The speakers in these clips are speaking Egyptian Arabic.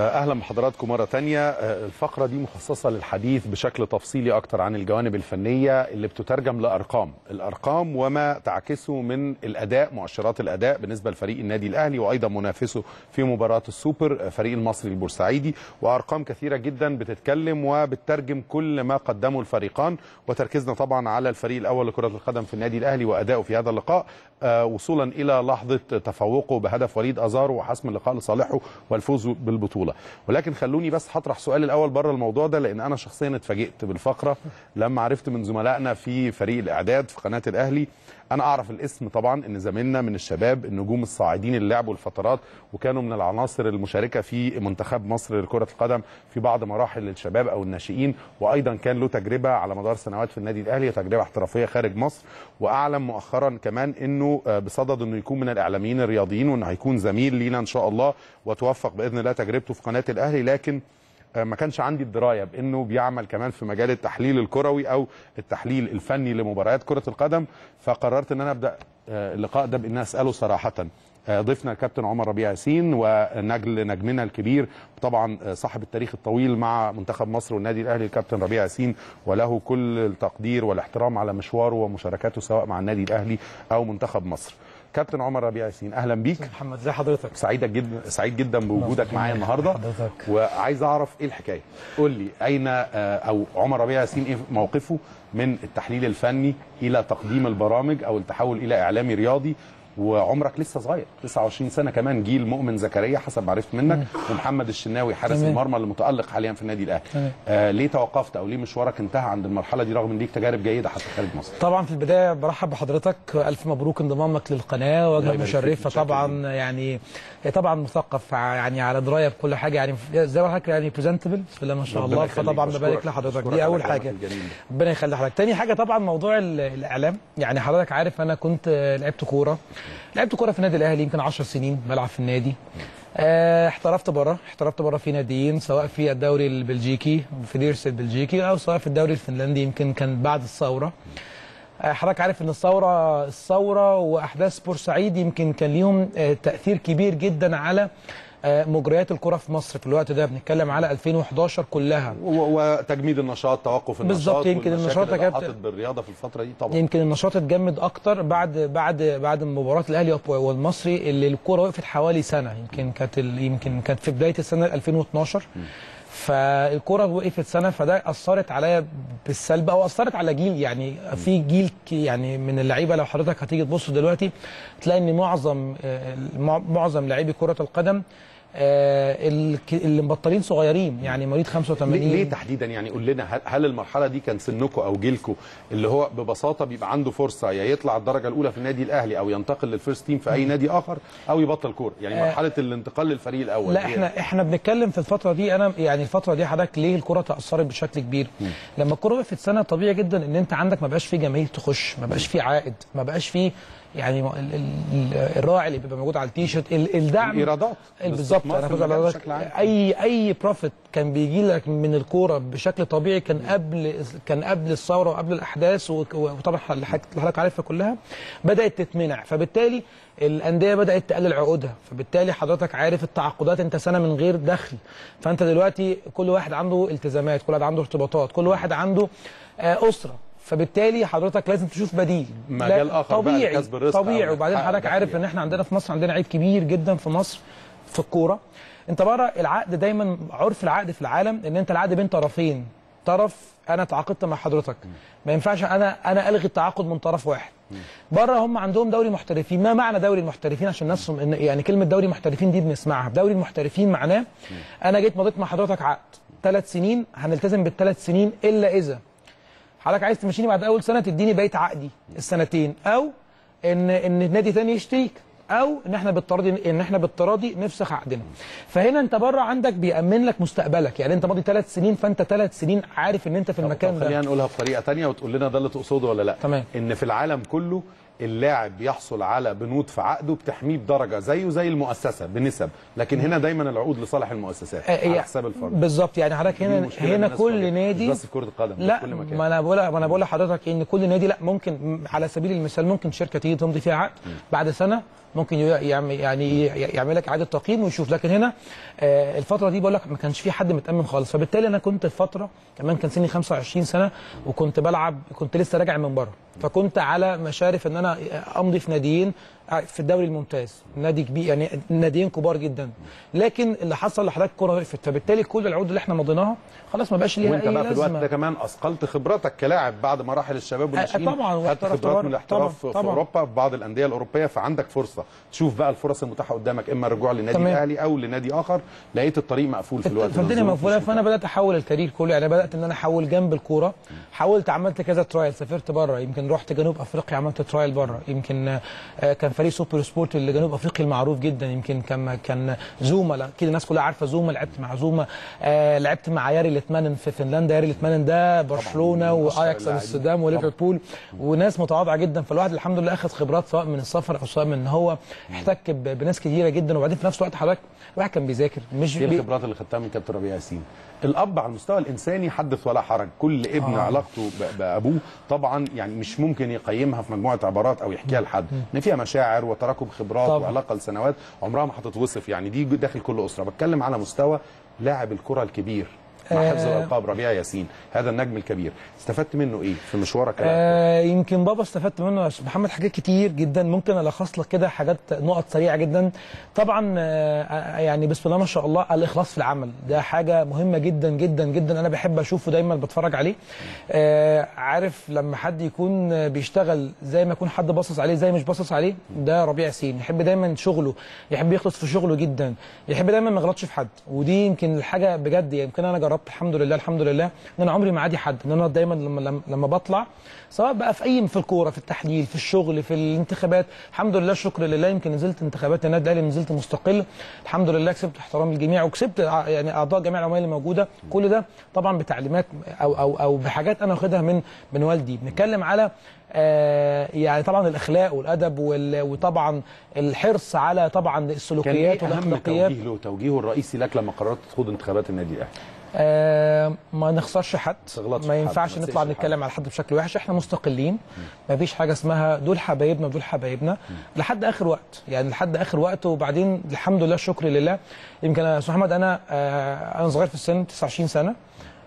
اهلا بحضراتكم مره تانية الفقره دي مخصصه للحديث بشكل تفصيلي اكتر عن الجوانب الفنيه اللي بتترجم لارقام الارقام وما تعكسه من الاداء مؤشرات الاداء بالنسبه لفريق النادي الاهلي وايضا منافسه في مباراه السوبر فريق المصري البورسعيدي وارقام كثيره جدا بتتكلم وبتترجم كل ما قدمه الفريقان وتركيزنا طبعا على الفريق الاول لكره القدم في النادي الاهلي وادائه في هذا اللقاء وصولا الى لحظه تفوقه بهدف وليد ازارو وحسم اللقاء لصالحه والفوز بالبطوله ولكن خلوني بس هطرح سؤال الاول بره الموضوع ده لان انا شخصيا اتفاجئت بالفقره لما عرفت من زملائنا في فريق الاعداد في قناه الاهلي انا اعرف الاسم طبعا ان زميلنا من الشباب النجوم الصاعدين اللي لعبوا الفترات وكانوا من العناصر المشاركه في منتخب مصر لكره القدم في بعض مراحل الشباب او الناشئين وايضا كان له تجربه على مدار سنوات في النادي الاهلي تجربه احترافيه خارج مصر واعلم مؤخرا كمان انه بصدد انه يكون من الاعلاميين الرياضيين وانه هيكون زميل لينا ان شاء الله وتوفق باذن الله تجربته في قناه الاهلي لكن ما كانش عندي الدرايه بانه بيعمل كمان في مجال التحليل الكروي او التحليل الفني لمباريات كره القدم فقررت ان انا ابدا اللقاء ده بان اساله صراحه ضيفنا الكابتن عمر ربيع ياسين ونجل نجمنا الكبير طبعا صاحب التاريخ الطويل مع منتخب مصر والنادي الاهلي الكابتن ربيع ياسين وله كل التقدير والاحترام على مشواره ومشاركاته سواء مع النادي الاهلي او منتخب مصر كابتن عمر ربيع ياسين اهلا بيك محمد ازي حضرتك سعيده جدا سعيد جدا بوجودك معايا النهارده حضرتك. وعايز اعرف ايه الحكايه قول لي اين او عمر ربيع ياسين ايه موقفه من التحليل الفني الى تقديم البرامج او التحول الى اعلامي رياضي وعمرك لسه صغير 29 سنه كمان جيل مؤمن زكريا حسب ما عرفت منك ومحمد الشناوي حارس تمام. المرمى اللي متالق حاليا في النادي الاهلي تمام. آه ليه توقفت او ليه مشوارك انتهى عند المرحله دي رغم ان ليك تجارب جيده حتى خارج مصر طبعا في البدايه برحب بحضرتك الف مبروك انضمامك للقناه الله وجهه يبارك فيك، مشرفه متشكر طبعا يعني طبعا مثقف يعني على درايه بكل حاجه يعني زي ما حضرتك يعني بريزنتبل بسم الله ما شاء ربنا الله يخليك، فطبعا بشكرك- ببارك لحضرتك بشكرك دي على اول كلامك حاجه الجميل ده. ربنا يخلي حضرتك تاني حاجه طبعا موضوع ال- الاعلام يعني حضرتك عارف انا كنت لعبت كوره لعبت كوره في النادي الاهلي يمكن 10 سنين بلعب في النادي آه، احترفت بره احترفت بره في ناديين سواء في الدوري البلجيكي في ديرس البلجيكي او سواء في الدوري الفنلندي يمكن كان بعد الثوره آه، حضرتك عارف ان الثوره الثوره واحداث بورسعيد يمكن كان ليهم آه، تاثير كبير جدا على آه، مجريات الكره في مصر في الوقت ده بنتكلم على 2011 كلها و- وتجميد النشاط توقف النشاط بالظبط، يمكن والمشاكل النشاط اللي يا كابتن. حاطت بالرياضه في الفتره دي طبعا يمكن النشاط اتجمد اكتر بعد بعد بعد مباراه الاهلي والمصري اللي الكوره وقفت حوالي سنه يمكن كانت ال- يمكن كانت في بدايه السنه 2012 فالكوره وقفت سنه فده اثرت عليا بالسلب او اثرت على جيل يعني في جيل ك- يعني من اللعيبه لو حضرتك هتيجي تبص دلوقتي تلاقي ان معظم آه، مع- معظم لاعبي كره القدم آه، الك- اللي مبطلين صغيرين يعني مواليد 85 ليه, ليه تحديدا يعني قول لنا هل, هل المرحله دي كان سنكم او جيلكم اللي هو ببساطه بيبقى عنده فرصه يا يطلع الدرجه الاولى في النادي الاهلي او ينتقل للفيرست تيم في اي نادي اخر او يبطل كوره يعني مرحله الانتقال للفريق الاول لا هي- احنا احنا بنتكلم في الفتره دي انا يعني الفتره دي حضرتك ليه الكره تاثرت بشكل كبير لما الكره وقفت سنه طبيعي جدا ان انت عندك ما بقاش في جماهير تخش ما بقاش في عائد ما بقاش في يعني ال- ال- الراعي اللي بيبقى موجود على التيشيرت ال- الدعم الايرادات بالظبط الاستثمار انا في كنت المجال أقول بشكل عام. لك اي اي بروفيت كان بيجي لك من الكوره بشكل طبيعي كان قبل كان قبل الثوره وقبل الاحداث وك- وطبعا اللي حضرتك اللي حضرتك عارفها كلها بدات تتمنع فبالتالي الانديه بدات تقلل عقودها فبالتالي حضرتك عارف التعاقدات انت سنه من غير دخل فانت دلوقتي كل واحد عنده التزامات كل واحد عنده ارتباطات كل واحد عنده آه، اسره فبالتالي حضرتك لازم تشوف بديل مجال لا، آخر بقى طبيعي لكسب الرزق طبيعي أو وبعدين لتحقق حضرتك دخل عارف يعني. ان احنا عندنا في مصر عندنا عيب كبير جدا في مصر في الكوره انت بره العقد دايما عرف العقد في العالم ان انت العقد بين طرفين طرف انا تعاقدت مع حضرتك ما ينفعش انا انا الغي التعاقد من طرف واحد بره هم عندهم دوري محترفين ما معنى دوري المحترفين عشان الناس إن- يعني كلمه دوري محترفين دي بنسمعها دوري المحترفين معناه انا جيت مضيت مع حضرتك عقد ثلاث سنين هنلتزم بالثلاث سنين الا اذا حضرتك عايز تمشيني بعد اول سنه تديني بقيه عقدي السنتين او ان ان نادي تاني يشتريك او ان احنا بالتراضي ان احنا بالتراضي نفسخ عقدنا فهنا انت بره عندك بيامن لك مستقبلك يعني انت ماضي ثلاث سنين فانت ثلاث سنين عارف ان انت في المكان طب ده خلينا نقولها بطريقه تانية وتقول لنا ده اللي تقصده ولا لا تمام. ان في العالم كله اللاعب بيحصل على بنود في عقده بتحميه بدرجه زيه زي المؤسسه بنسب لكن هنا دايما العقود لصالح المؤسسات آه، على هي- حساب الفرد بالظبط يعني حضرتك دي هنا المشكلة اللي هنا الناس كل واجهتها. نادي مش بس في كره القدم لا في كل مكان ما انا بقول ما انا بقول لحضرتك ان كل نادي لا ممكن على سبيل المثال ممكن شركه تيجي تمضي فيها عقد بعد سنه ممكن يعمل يعني يعمل لك اعاده تقييم ويشوف لكن هنا آه، الفتره دي بقول لك ما كانش في حد متامن خالص فبالتالي انا كنت في فتره كمان كان سني 25 سنه وكنت بلعب كنت لسه راجع من بره فكنت على مشارف ان انا امضي في ناديين في الدوري الممتاز نادي كبير يعني ناديين كبار جدا لكن اللي حصل لحضرتك الكوره وقفت فبالتالي كل العقود اللي احنا مضيناها خلاص ما بقاش ليها وانت اي بقى في الوقت لازمه ده كمان اثقلت خبراتك كلاعب بعد مراحل الشباب والناشئين طبعاً، خدت واحترفت خبرات بره. من الاحتراف طبعاً، في طبعاً. اوروبا في بعض الانديه الاوروبيه فعندك فرصه تشوف بقى الفرص المتاحه قدامك اما الرجوع للنادي تمام. الاهلي او لنادي اخر لقيت الطريق مقفول في الوقت ده فالدنيا الظروف مقفوله مش فانا بدات احول الكارير كله يعني بدات ان انا احول جنب الكوره حاولت عملت كذا ترايل سافرت بره يمكن رحت جنوب افريقيا عملت ترايل بره يمكن آه، كان فريق سوبر سبورت اللي جنوب افريقيا المعروف جدا يمكن كان كان زوما لا، اكيد الناس كلها عارفه زوما لعبت مع زوما آه، لعبت مع ياري ليتمانن في فنلندا ياري ليتمانن ده برشلونه من أشهر واياكس اللاعبين. امستردام وليفربول وناس متواضعه جدا فالواحد الحمد لله اخذ خبرات سواء من السفر او سواء من ان هو احتك ب- بناس كتيره جدا وبعدين في نفس الوقت حضرتك الواحد كان بيذاكر مش ايه بي... الخبرات اللي خدتها من كابتن ربيع ياسين الاب على المستوى الانساني حدث ولا حرج كل ابن آه. آه. علاقته ب- بابوه طبعا يعني مش ممكن يقيمها في مجموعه عبارات او يحكيها لحد ان فيها مشاعر وتراكم خبرات طبعاً. وعلاقه لسنوات عمرها ما هتتوصف يعني دي داخل كل اسره بتكلم على مستوى لاعب الكره الكبير مع آه. حفظ الالقاب ربيع ياسين هذا النجم الكبير استفدت منه ايه في مشوارك كلاعب كرة؟ آه يمكن بابا استفدت منه يا أستاذ محمد حاجات كتير جدا ممكن الخص لك كده حاجات نقط سريعه جدا طبعا آه يعني بسم الله ما شاء الله الاخلاص في العمل ده حاجه مهمه جدا جدا جدا انا بحب اشوفه دايما بتفرج عليه آه عارف لما حد يكون بيشتغل زي ما يكون حد باصص عليه زي مش باصص عليه ده ربيع ياسين يحب دايما شغله يحب يخلص في شغله جدا يحب دايما ما يغلطش في حد ودي يمكن الحاجه بجد يمكن انا جربت الحمد لله الحمد لله ان انا عمري ما عادي حد ان انا دايما لما لما, لما بطلع سواء بقى في اي في الكوره في التحليل في الشغل في الانتخابات الحمد لله شكر لله يمكن نزلت انتخابات النادي الاهلي نزلت مستقل الحمد لله كسبت احترام الجميع وكسبت ع- يعني اعضاء جميع العمال اللي موجوده كل ده طبعا بتعليمات او او او بحاجات انا واخدها من من والدي بنتكلم على آه يعني طبعا الاخلاق والادب وال- وطبعا الحرص على طبعا كان السلوكيات ايه اهم والاخلاقيات توجيه له توجيهه الرئيسي لك لما قررت تخوض انتخابات النادي الاهلي آه ما نخسرش حد تغلطش في ما حد، ينفعش ما نطلع تسيئش نتكلم على حد بشكل وحش احنا مستقلين ما فيش حاجه اسمها دول حبايبنا ودول حبايبنا لحد اخر وقت يعني لحد اخر وقت وبعدين الحمد لله الشكر لله يمكن يا استاذ محمد انا آه انا صغير في السن 29 سنه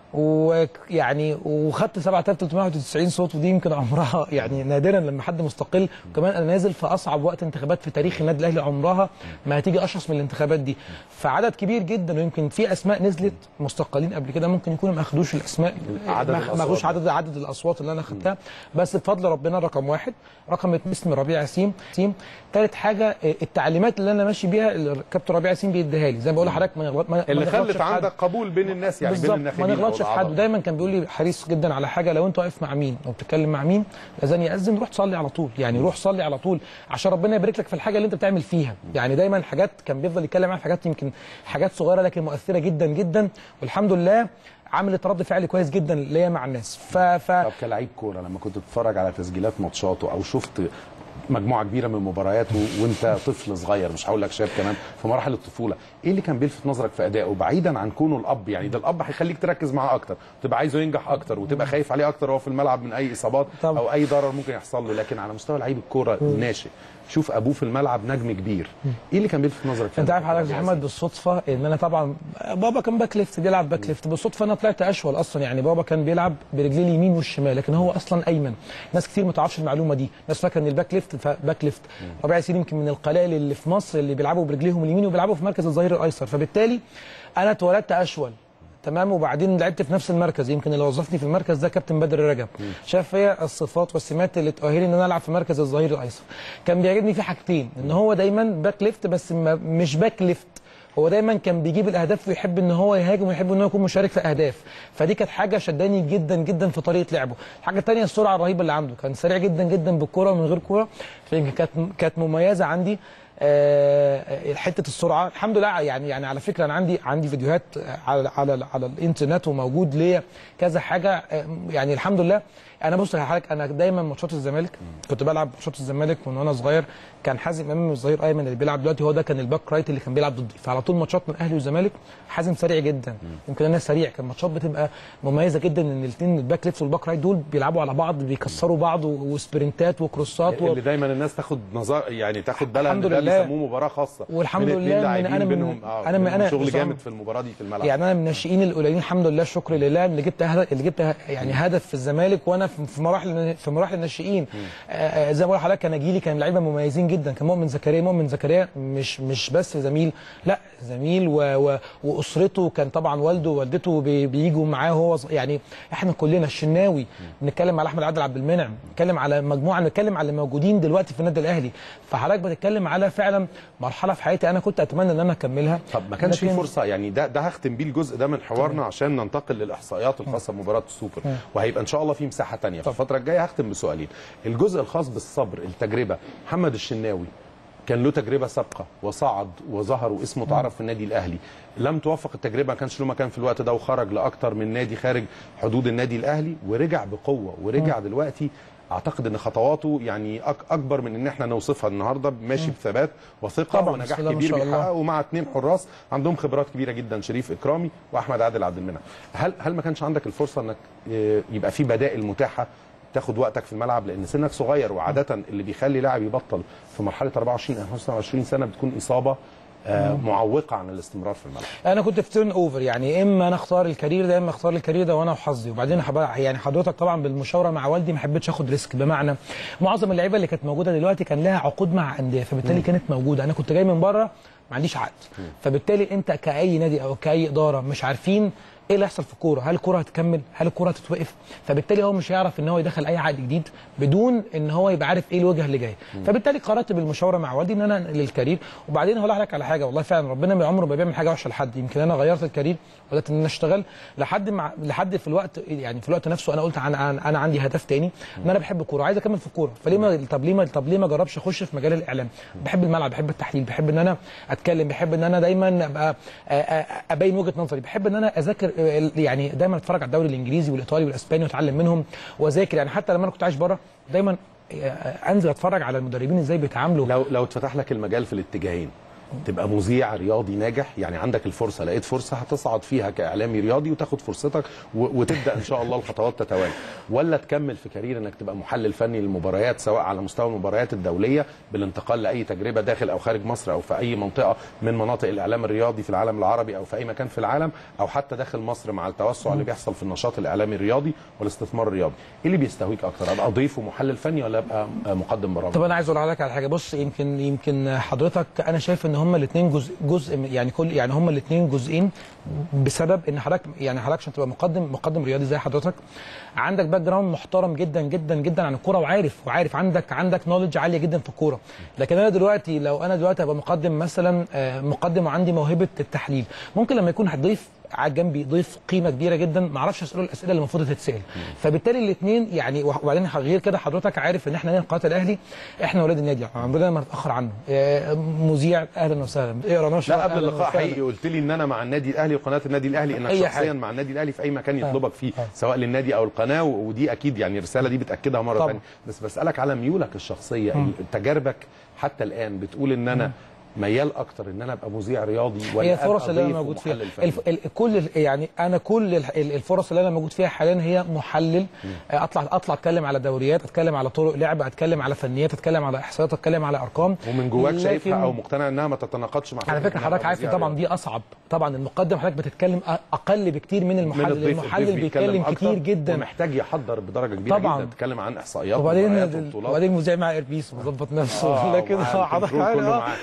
ويعني وخدت 7391 صوت ودي يمكن عمرها يعني نادرا لما حد مستقل وكمان انا نازل في اصعب وقت انتخابات في تاريخ النادي الاهلي عمرها ما هتيجي اشخص من الانتخابات دي فعدد كبير جدا ويمكن في اسماء نزلت مستقلين قبل كده ممكن يكونوا ما اخدوش الاسماء عدد ما الأصوات. ما اخدوش عدد عدد الاصوات اللي انا خدتها بس بفضل ربنا رقم واحد رقم اتنين اسم ربيع ياسين ياسين ثالث حاجه التعليمات اللي انا ماشي بيها اللي الكابتن ربيع ياسين بيديها لي زي ما بقول لحضرتك ما نغلط- ما- ما اللي نغلطش خلت في حد. عندك قبول بين الناس يعني بين بالظبط الناخبين ما أو نغلطش في حد الأعضاء. دايما كان بيقول لي حريص جدا على حاجه لو انت واقف مع مين او بتتكلم مع مين الاذان ياذن روح تصلي على طول يعني روح صلي على طول عشان ربنا يبارك لك في الحاجه اللي انت بتعمل فيها يعني دايما حاجات كان بيفضل يتكلم عن حاجات يمكن حاجات صغيره لكن مؤثره جدا جدا والحمد لله عملت رد فعل كويس جدا ليا مع الناس ف, ف... طب كلاعب كوره لما كنت تتفرج على تسجيلات ماتشاته او شفت مجموعه كبيره من مبارياته وانت طفل صغير مش هقول لك شاب كمان في مراحل الطفوله ايه اللي كان بيلفت نظرك في ادائه بعيدا عن كونه الاب يعني ده الاب هيخليك تركز معاه اكتر تبقى عايزه ينجح اكتر وتبقى خايف عليه اكتر وهو في الملعب من اي اصابات طبعا. او اي ضرر ممكن يحصل له لكن على مستوى لعيب الكوره الناشئ شوف ابوه في الملعب نجم كبير ايه اللي كان بيلفت نظرك في انت عارف أداء حضرتك يا ربيع محمد بالصدفه ان انا طبعا بابا كان باك ليفت بيلعب باك ليفت بالصدفه انا طلعت اشول اصلا يعني بابا كان بيلعب برجليه اليمين والشمال لكن هو اصلا ايمن ناس كتير ما تعرفش المعلومه دي ناس فاكره ان الباك ليفت ف- باك ليفت ربيع ياسين يمكن من القلائل اللي في مصر اللي بيلعبوا برجليهم اليمين وبيلعبوا في مركز الظهير الايسر فبالتالي انا اتولدت اشول تمام وبعدين لعبت في نفس المركز يمكن اللي وظفني في المركز ده كابتن بدر رجب شاف فيا الصفات والسمات اللي تؤهلني ان انا العب في مركز الظهير الايسر كان بيعجبني فيه حاجتين ان هو دايما باك ليفت بس ما مش باك ليفت هو دايما كان بيجيب الاهداف ويحب ان هو يهاجم ويحب ان هو يكون مشارك في اهداف فدي كانت حاجه شداني جدا جدا في طريقه لعبه الحاجه الثانيه السرعه الرهيبه اللي عنده كان سريع جدا جدا بالكوره ومن غير كوره فيمكن كانت كانت مميزه عندي آه، حته السرعه الحمد لله يعني يعني على فكره انا عندي عندي فيديوهات على على على الانترنت وموجود ليا كذا حاجه آه، يعني الحمد لله انا بص لحضرتك انا دايما ماتشات الزمالك كنت بلعب ماتشات الزمالك من وانا صغير كان حازم امام الظهير ايمن اللي بيلعب دلوقتي هو ده كان الباك رايت اللي كان بيلعب ضدي فعلى طول ماتشات من اهلي والزمالك حازم سريع جدا يمكن انا سريع كان ماتشات بتبقى مميزه جدا ان الاثنين الباك ليفت والباك رايت دول بيلعبوا على بعض بيكسروا بعض وسبرنتات وكروسات و... اللي دايما الناس تاخد نظر يعني تاخد بالها الحمد ان ده لله. بيسموه مباراه خاصه والحمد من اتنين لله من- لاعبين أنا من- بينهم آه أنا من- بينهم أنا شغل بصراحة- جامد في المباراه دي في الملعب يعني انا من الناشئين القليلين الحمد لله الشكر لله اللي جبت هدف اللي جبت يعني هدف في الزمالك وانا في في مراحل في مراحل الناشئين آه، آه، زي ما بقول لحضرتك انا جيلي كان لعيبه مميزين جدا كان مؤمن زكريا مؤمن زكريا مش مش بس زميل لا زميل و و واسرته كان طبعا والده ووالدته بي- بيجوا معاه هو صغ- يعني احنا كلنا الشناوي بنتكلم على احمد عادل عبد المنعم بنتكلم على مجموعه بنتكلم على اللي موجودين دلوقتي في النادي الاهلي فحضرتك بتتكلم على فعلا مرحله في حياتي انا كنت اتمنى ان انا اكملها طب ما كانش في لكن- فرصه يعني ده ده هختم بيه الجزء ده من حوارنا عشان ننتقل للاحصائيات الخاصه بمباراه السوبر وهيبقى ان شاء الله في مساحه تانية في الفتره الجايه هختم بسؤالين الجزء الخاص بالصبر التجربه محمد الشناوي كان له تجربه سابقه وصعد وظهر واسمه تعرف في النادي الاهلي لم توفق التجربه ما كانش له مكان في الوقت ده وخرج لاكتر من نادي خارج حدود النادي الاهلي ورجع بقوه ورجع دلوقتي اعتقد ان خطواته يعني أك اكبر من ان احنا نوصفها النهارده ماشي بثبات وثقه طبعاً، ونجاح بسم الله ما كبير شاء الله. بيحققه ومع اثنين حراس عندهم خبرات كبيره جدا شريف اكرامي واحمد عادل عبد المنعم هل هل ما كانش عندك الفرصه انك آه، يبقى في بدائل متاحه تاخد وقتك في الملعب لان سنك صغير وعاده اللي بيخلي لاعب يبطل في مرحله 24 او 25 سنه بتكون اصابه آه، معوقه عن الاستمرار في الملعب انا كنت في تيرن اوفر يعني اما انا اختار الكارير ده اما اختار الكارير ده وانا وحظي وبعدين حب... يعني حضرتك طبعا بالمشاوره مع والدي ما حبيتش اخد ريسك بمعنى معظم اللعيبه اللي كانت موجوده دلوقتي كان لها عقود مع انديه فبالتالي كانت موجوده انا كنت جاي من بره ما عنديش عقد فبالتالي انت كاي نادي او كاي اداره مش عارفين ايه اللي هيحصل في الكوره هل الكوره هتكمل هل الكوره هتتوقف فبالتالي هو مش هيعرف ان هو يدخل اي عقد جديد بدون ان هو يبقى عارف ايه الوجهه اللي جايه فبالتالي قررت بالمشاوره مع والدي ان انا انقل الكارير وبعدين هقول لك على حاجه والله فعلا ربنا ما عمره ما بيعمل حاجه وحشه لحد يمكن انا غيرت الكارير وبدات ان انا اشتغل لحد مع لحد في الوقت يعني في الوقت نفسه انا قلت انا انا, أنا عندي هدف تاني ان انا بحب الكوره عايز اكمل في الكوره فليه ما طب ليه ما طب ليه ما اجربش اخش في مجال الاعلام بحب الملعب بحب التحليل بحب ان انا اتكلم بحب ان انا دايما ابقى آه، آه، ابين وجهه نظري بحب ان انا اذاكر آه، يعني دايما اتفرج على الدوري الانجليزي والايطالي والاسباني واتعلم منهم واذاكر يعني حتى لما انا كنت عايش بره دايما آه، انزل اتفرج على المدربين ازاي بيتعاملوا لو لو اتفتح لك المجال في الاتجاهين تبقى مذيع رياضي ناجح يعني عندك الفرصه لقيت فرصه هتصعد فيها كاعلامي رياضي وتاخد فرصتك و- وتبدا ان شاء الله الخطوات تتوالى ولا تكمل في كارير انك تبقى محلل فني للمباريات سواء على مستوى المباريات الدوليه بالانتقال لاي تجربه داخل او خارج مصر او في اي منطقه من مناطق الاعلام الرياضي في العالم العربي او في اي مكان في العالم او حتى داخل مصر مع التوسع اللي بيحصل في النشاط الاعلامي الرياضي والاستثمار الرياضي ايه اللي بيستهويك اكتر ابقى ضيف ومحلل فني ولا ابقى مقدم برامج طب انا عايز اقول لحضرتك على حاجه بص يمكن يمكن حضرتك انا شايف ان هما الاثنين جزء جزء من- يعني كل يعني هما الاثنين جزئين بسبب ان حضرتك يعني حضرتك عشان تبقى مقدم مقدم رياضي زي حضرتك عندك باك جراوند محترم جدا جدا جدا عن الكوره وعارف وعارف عندك عندك نولج عاليه جدا في الكوره لكن انا دلوقتي لو انا دلوقتي هبقى مقدم مثلا آه، مقدم وعندي موهبه التحليل ممكن لما يكون ضيف قاعد جنبي ضيف قيمه كبيره جدا ما اعرفش اساله الاسئله اللي المفروض تتسال فبالتالي الاثنين يعني وبعدين غير كده حضرتك عارف ان احنا هنا في قناه الاهلي احنا ولاد النادي عمرنا ما نتاخر عنه آه، مذيع اهلا وسهلا اقرا نشره لا قبل أهلاً اللقاء وسهلاً. حقيقي قلت لي ان انا مع النادي الاهلي وقناه النادي الاهلي انك أي شخصيا حاجة. مع النادي الاهلي في اي مكان يطلبك فيه آه. سواء للنادي او القناه و- ودي اكيد يعني الرساله دي بتاكدها مره طبعا. ثانيه بس بسالك على ميولك الشخصيه تجاربك حتى الان بتقول ان انا ميال اكتر ان انا ابقى مذيع رياضي ولا هي الفرص أبقى اللي انا ضيف موجود فيها ومحلل فني؟ الف... ال... كل ال... يعني انا كل ال... ال- الفرص اللي انا موجود فيها حاليا هي محلل آه، اطلع اطلع اتكلم على دوريات اتكلم على طرق لعب اتكلم على فنيات اتكلم على احصائيات اتكلم على ارقام ومن جواك لكن- شايفها او مقتنع انها ما تتناقضش مع على فكرة فكره إن حضرتك أبقى عارف مذيع طبعا رياضي؟ دي اصعب طبعا المقدم حضرتك بتتكلم أ- اقل بكتير من من المحلل الضيف المحلل الضيف بيتكلم أكتر كتير جدا ومحتاج يحضر بدرجه كبيره طبعاً. جدا تتكلم عن احصائيات وبعدين ومباريات وبطولات. وبعدين المذيع مع ايربيس مظبط نفسه آه، لكن ومعاه حضرتك الكنترول عارف كله آه. معاه. لكن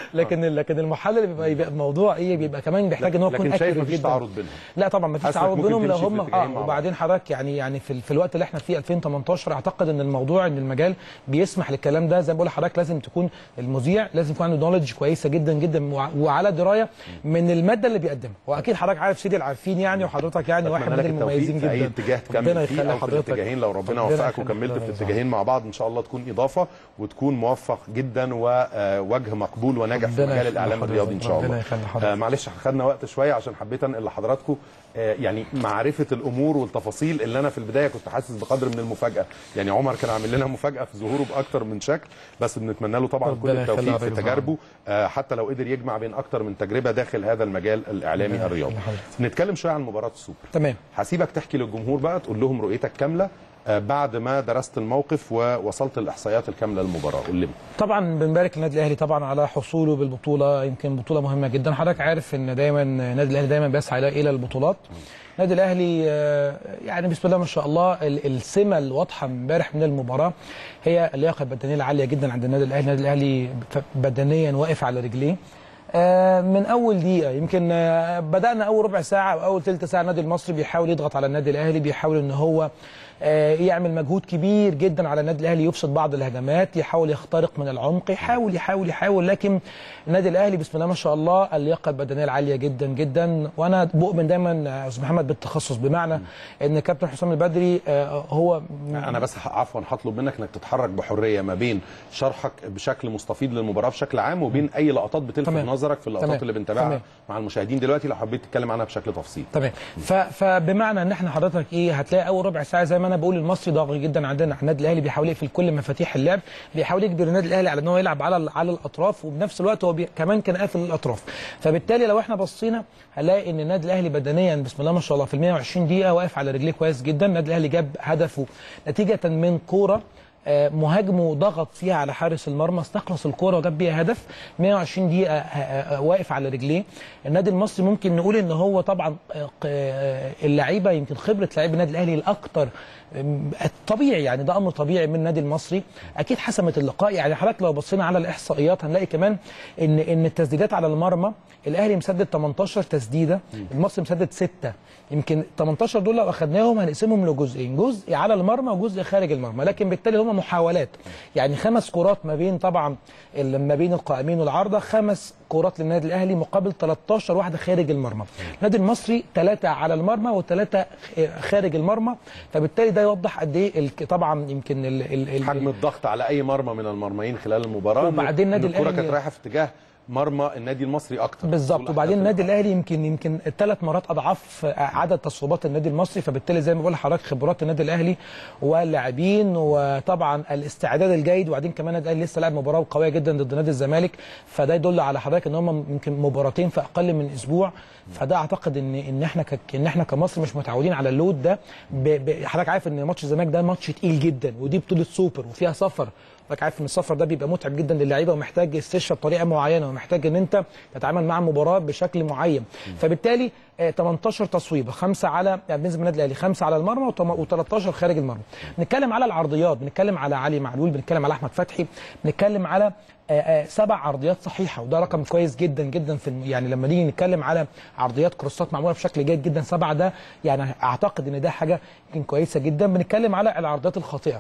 لكن المحلل بيبقى, يبقى الموضوع ايه بيبقى كمان بيحتاج ان هو يكون لكن شايف accurate مفيش جدا. تعارض بينهم لا طبعا ما فيش حاسس تعارض ممكن بينهم لو تمشي في هم اتجاهين مع اه بعض. وبعدين حضرتك يعني يعني في, في الوقت اللي احنا فيه 2018 اعتقد ان الموضوع ان المجال بيسمح للكلام ده زي ما بقول لحضرتك لازم تكون المذيع لازم يكون عنده نولج كويسه جدا جدا وع- وعلى درايه من الماده اللي بيقدمها واكيد حضرتك عارف سيدي العارفين يعني وحضرتك يعني واحد أتمنى من لك التوفيق المميزين في اي جدا اتجاه ربنا تكمل فيه يخلي او في حضرتك. الاتجاهين لو ربنا ربنا وفقك يخلي وكملت في حضرتك. الاتجاهين مع بعض ان شاء الله تكون اضافه وتكون موفق جدا ووجه مقبول وناجح في ربنا مجال يخلي الاعلام حضرتك. الرياضي ان شاء ربنا الله يخلي حضرتك. آه معلش خدنا وقت شويه عشان حبيت انقل لحضراتكم آه يعني معرفه الامور والتفاصيل اللي انا في البدايه كنت حاسس بقدر من المفاجاه يعني عمر كان عامل لنا مفاجاه في ظهوره باكتر من شكل بس بنتمنى له طبعا كل ربنا يخلي التوفيق في حضرتك. تجاربه آه حتى لو قدر يجمع بين اكتر من تجربه داخل هذا المجال الاعلامي ربنا الرياضي يخلي نتكلم شويه عن مباراه السوبر تمام هسيبك تحكي للجمهور بقى تقول لهم رؤيتك كامله آه، بعد ما درست الموقف ووصلت الاحصائيات الكامله للمباراه قول لي طبعا بنبارك للنادي الاهلي طبعا على حصوله بالبطوله يمكن بطوله مهمه جدا حضرتك عارف ان دايما النادي الاهلي دايما بيسعى الى الى البطولات النادي الاهلي آه، يعني بسم الله ما شاء الله ال- السمه الواضحه امبارح من المباراه هي اللياقه البدنيه العاليه جدا عند النادي الاهلي النادي الاهلي ف- بدنيا واقف على رجليه آه، من اول دقيقه يمكن آه، بدانا اول ربع ساعه او اول ثلث ساعه النادي المصري بيحاول يضغط على النادي الاهلي بيحاول ان هو آه، يعمل مجهود كبير جدا على النادي الاهلي يفسد بعض الهجمات يحاول يخترق من العمق يحاول يحاول يحاول لكن النادي الاهلي بسم الله ما شاء الله اللياقه البدنيه العاليه جدا جدا وانا بؤمن دايما آه، استاذ محمد بالتخصص بمعنى ان كابتن حسام البدري آه، هو انا بس ه- عفوا هطلب منك انك تتحرك بحريه ما بين شرحك بشكل مستفيض للمباراه بشكل عام وبين اي لقطات بتلفت تمام. نظرك في اللقطات تمام. اللي بنتابعها تمام. مع المشاهدين دلوقتي لو حبيت تتكلم عنها بشكل تفصيلي تمام ف... فبمعنى ان احنا حضرتك ايه هتلاقي اول ربع ساعه زي ما انا بقول المصري ضاغط جدا عندنا النادي الاهلي بيحاول يقفل كل مفاتيح اللعب بيحاول يجبر النادي الاهلي على ان هو يلعب على ال- على الاطراف وبنفس الوقت هو بي... كمان كان قافل الاطراف فبالتالي لو احنا بصينا هنلاقي ان النادي الاهلي بدنيا بسم الله ما شاء الله في ال 120 دقيقه واقف على رجليه كويس جدا النادي الاهلي جاب هدفه نتيجه من كوره آه، مهاجمه ضغط فيها على حارس المرمى استخلص الكوره وجاب بيها هدف 120 دقيقه آه، آه، آه، واقف على رجليه النادي المصري ممكن نقول ان هو طبعا آه، آه، اللعيبه يمكن خبره لعيبه النادي الاهلي الاكثر آم، الطبيعي يعني ده امر طبيعي من النادي المصري اكيد حسمت اللقاء يعني حضرتك لو بصينا على الاحصائيات هنلاقي كمان ان ان التسديدات على المرمى الاهلي مسدد 18 تسديده المصري مسدد 6 يمكن 18 دول لو اخذناهم هنقسمهم لجزئين جزء على المرمى وجزء خارج المرمى لكن بالتالي هم محاولات يعني خمس كرات ما بين طبعا ال- ما بين القائمين والعارضه خمس كرات للنادي الاهلي مقابل 13 واحده خارج المرمى النادي المصري ثلاثه على المرمى وثلاثه خارج المرمى فبالتالي ده يوضح قد ايه الك- طبعا يمكن ال ال ال حجم الضغط على اي مرمى من المرميين خلال المباراه وبعدين إن النادي الكره الأهلي- كانت رايحه في اتجاه مرمى النادي المصري اكتر بالظبط طول وبعدين أحداث النادي اللقاء. الاهلي يمكن يمكن ثلاث مرات اضعاف عدد تصويبات النادي المصري فبالتالي زي ما بقول لحضرتك خبرات النادي الاهلي واللاعبين وطبعا الاستعداد الجيد وبعدين كمان النادي الاهلي لسه لاعب مباراه قويه جدا ضد نادي الزمالك فده يدل على حضرتك ان هم يمكن مباراتين في اقل من اسبوع فده اعتقد ان ان احنا ك... ان احنا كمصر مش متعودين على اللود ده ب... ب... حضرتك عارف ان ماتش الزمالك ده ماتش تقيل جدا ودي بطوله سوبر وفيها سفر حضرتك عارف ان السفر ده بيبقى متعب جدا للعيبه ومحتاج استشفاء بطريقه معينه ومحتاج ان انت تتعامل مع المباراه بشكل معين فبالتالي آه، 18 تصويبه خمسه على يعني بالنسبه للنادي الاهلي خمسه على المرمى و13 خارج المرمى بنتكلم على العرضيات بنتكلم على علي معلول بنتكلم على احمد فتحي بنتكلم على آه، آه، سبع عرضيات صحيحه وده رقم كويس جدا جدا في الم- يعني لما نيجي نتكلم على عرضيات كروسات معموله بشكل جيد جدا سبعه ده يعني اعتقد ان ده حاجه يمكن كويسه جدا بنتكلم على العرضيات الخاطئه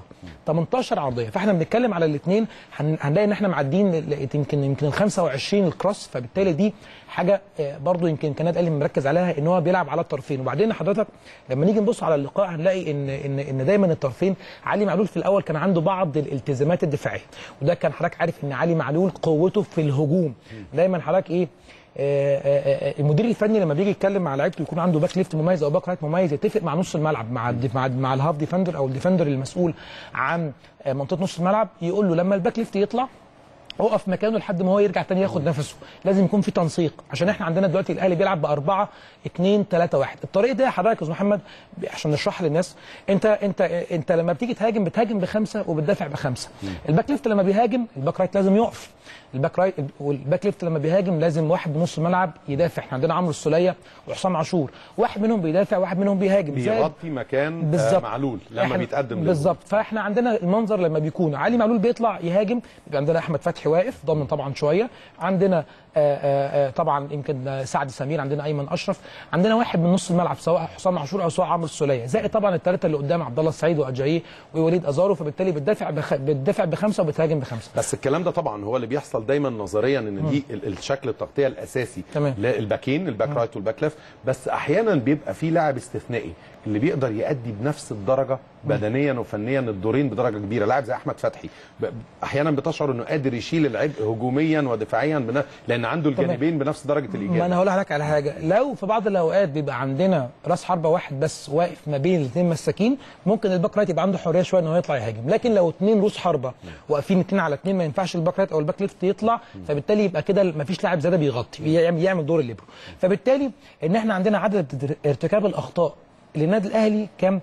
18 عرضيه فاحنا بنتكلم على الاثنين هنلاقي ان احنا معديين ال- يمكن يمكن ال 25 الكروس فبالتالي دي حاجه آه، برضو يمكن كان النادي الاهلي مركز عليها ان هو بيلعب على الطرفين وبعدين حضرتك لما نيجي نبص على اللقاء هنلاقي ان ان ان دايما الطرفين علي معلول في الاول كان عنده بعض الالتزامات الدفاعيه وده كان حضرتك عارف ان علي معلول قوته في الهجوم دايما حضرتك ايه آه، آه، آه، المدير الفني لما بيجي يتكلم مع لعيبته يكون عنده باك ليفت مميز او باك رايت مميز يتفق مع نص الملعب مع الدف- مع مع الهاف ديفندر او الديفندر المسؤول عن آه، منطقه نص الملعب يقول له لما الباك ليفت يطلع اقف مكانه لحد ما هو يرجع تاني ياخد نفسه لازم يكون في تنسيق عشان احنا عندنا دلوقتي الاهلي بيلعب باربعه 2 3 1 الطريقه دي حضرتك يا استاذ محمد ب- عشان نشرحها للناس انت انت انت لما بتيجي تهاجم بتهاجم بخمسه وبتدافع بخمسه الباك ليفت لما بيهاجم الباك رايت لازم يقف الباك رايت والباك ليفت لما بيهاجم لازم واحد بنص الملعب يدافع احنا عندنا عمرو السوليه وحسام عاشور واحد منهم بيدافع واحد منهم بيهاجم زائد بيغطي مكان آه، بالظبط معلول لما إحنا- بيتقدم للهجوم. بالظبط فاحنا عندنا المنظر لما بيكون علي معلول بيطلع يهاجم بيبقى عندنا احمد فتحي فتحي واقف ضامن طبعا شويه عندنا آه، آه، آه، طبعا يمكن آه، سعد سمير عندنا ايمن اشرف عندنا واحد من نص الملعب سواء حسام عاشور او سواء عمرو السوليه زائد طبعا الثلاثه اللي قدام عبد الله السعيد واجاييه ووليد ازارو فبالتالي بتدافع بخ... بتدافع بخمسه وبتهاجم بخمسه بس الكلام ده طبعا هو اللي بيحصل دايما نظريا ان دي ال- الشكل التغطيه الاساسي تمام. للباكين الباك رايت والباك ليفت بس احيانا بيبقى في لاعب استثنائي اللي بيقدر يأدي بنفس الدرجه بدنيا وفنيا الدورين بدرجه كبيره لاعب زي احمد فتحي ب- احيانا بتشعر انه قادر يشيل العبء هجوميا ودفاعيا بن... لان عنده تمام. الجانبين بنفس درجه ما انا الايجاب هقول لحضرتك على حاجه لو في بعض الاوقات بيبقى عندنا راس حربه واحد بس واقف ما بين الاثنين مساكين ممكن الباك رايت يبقى عنده حريه شويه ان هو يطلع يهاجم لكن لو اثنين روس حربه واقفين اثنين على اثنين ما ينفعش الباك رايت او الباك ليفت يطلع فبالتالي يبقى كده ما فيش لاعب زياده بيغطي يعمل يعمل دور الليبرو فبالتالي ان احنا عندنا عدد ارتكاب الاخطاء للنادي الاهلي كام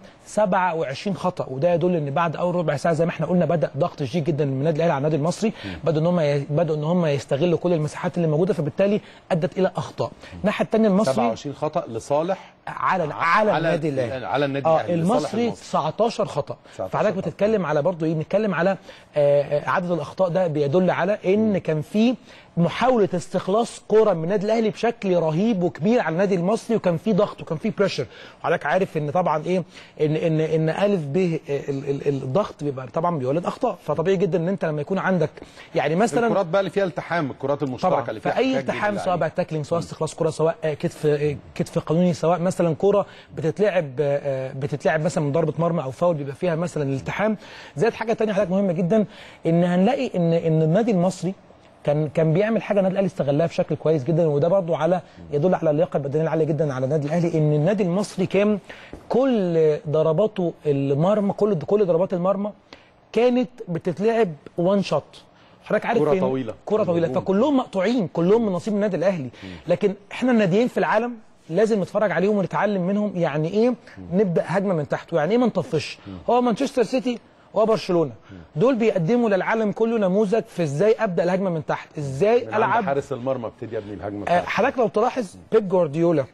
27 خطا وده يدل ان بعد اول ربع ساعه زي ما احنا قلنا بدا ضغط شديد جدا من النادي الاهلي على النادي المصري بدأوا ان هم ي- بدأوا ان هم يستغلوا كل المساحات اللي موجوده فبالتالي ادت الى اخطاء الناحيه الثانيه المصري 27 خطا لصالح على على النادي الاهلي على النادي اه الاهلي لصالح المصري المصري. 19 خطا 19 فحضرتك خطأ. بتتكلم على برضه ايه بنتكلم على آه، آه، عدد الاخطاء ده بيدل على ان كان في محاوله استخلاص كوره من النادي الاهلي بشكل رهيب وكبير على النادي المصري وكان في ضغط وكان في بريشر وحضرتك عارف ان طبعا ايه ان ان ان الف ب ال- ال- الضغط بيبقى طبعا بيولد اخطاء فطبيعي جدا ان انت لما يكون عندك يعني مثلا الكرات بقى اللي فيها التحام الكرات المشتركه طبعا اللي فيها فاي احتكاك بين التحام سواء اللاعبين. بقى تاكلينج سواء استخلاص كره سواء آه، كتف آه، كتف قانوني سواء مثلا كره بتتلعب آه، بتتلعب مثلا من ضربه مرمى او فاول بيبقى فيها مثلا الالتحام زائد حاجه ثانيه حضرتك مهمه جدا ان هنلاقي ان ان النادي المصري كان كان بيعمل حاجه النادي الاهلي استغلها بشكل كويس جدا وده برضو على يدل على اللياقه البدنيه العاليه جدا على النادي الاهلي ان النادي المصري كان كل ضرباته المرمى كل كل ضربات المرمى كانت بتتلعب وان شوت حضرتك عارف كرة إن- طويلة. كره طويله مظبوط. فكلهم مقطوعين كلهم من نصيب النادي الاهلي لكن احنا الناديين في العالم لازم نتفرج عليهم ونتعلم منهم يعني ايه نبدا هجمه من تحت ويعني ايه ما نطفش هو مانشستر سيتي وبرشلونه دول بيقدموا للعالم كله نموذج في ازاي ابدا الهجمه من تحت ازاي من عند العب حارس المرمى ابتدي ابني الهجمه آه، بتاعتي. حضرتك لو تلاحظ بيب جوارديولا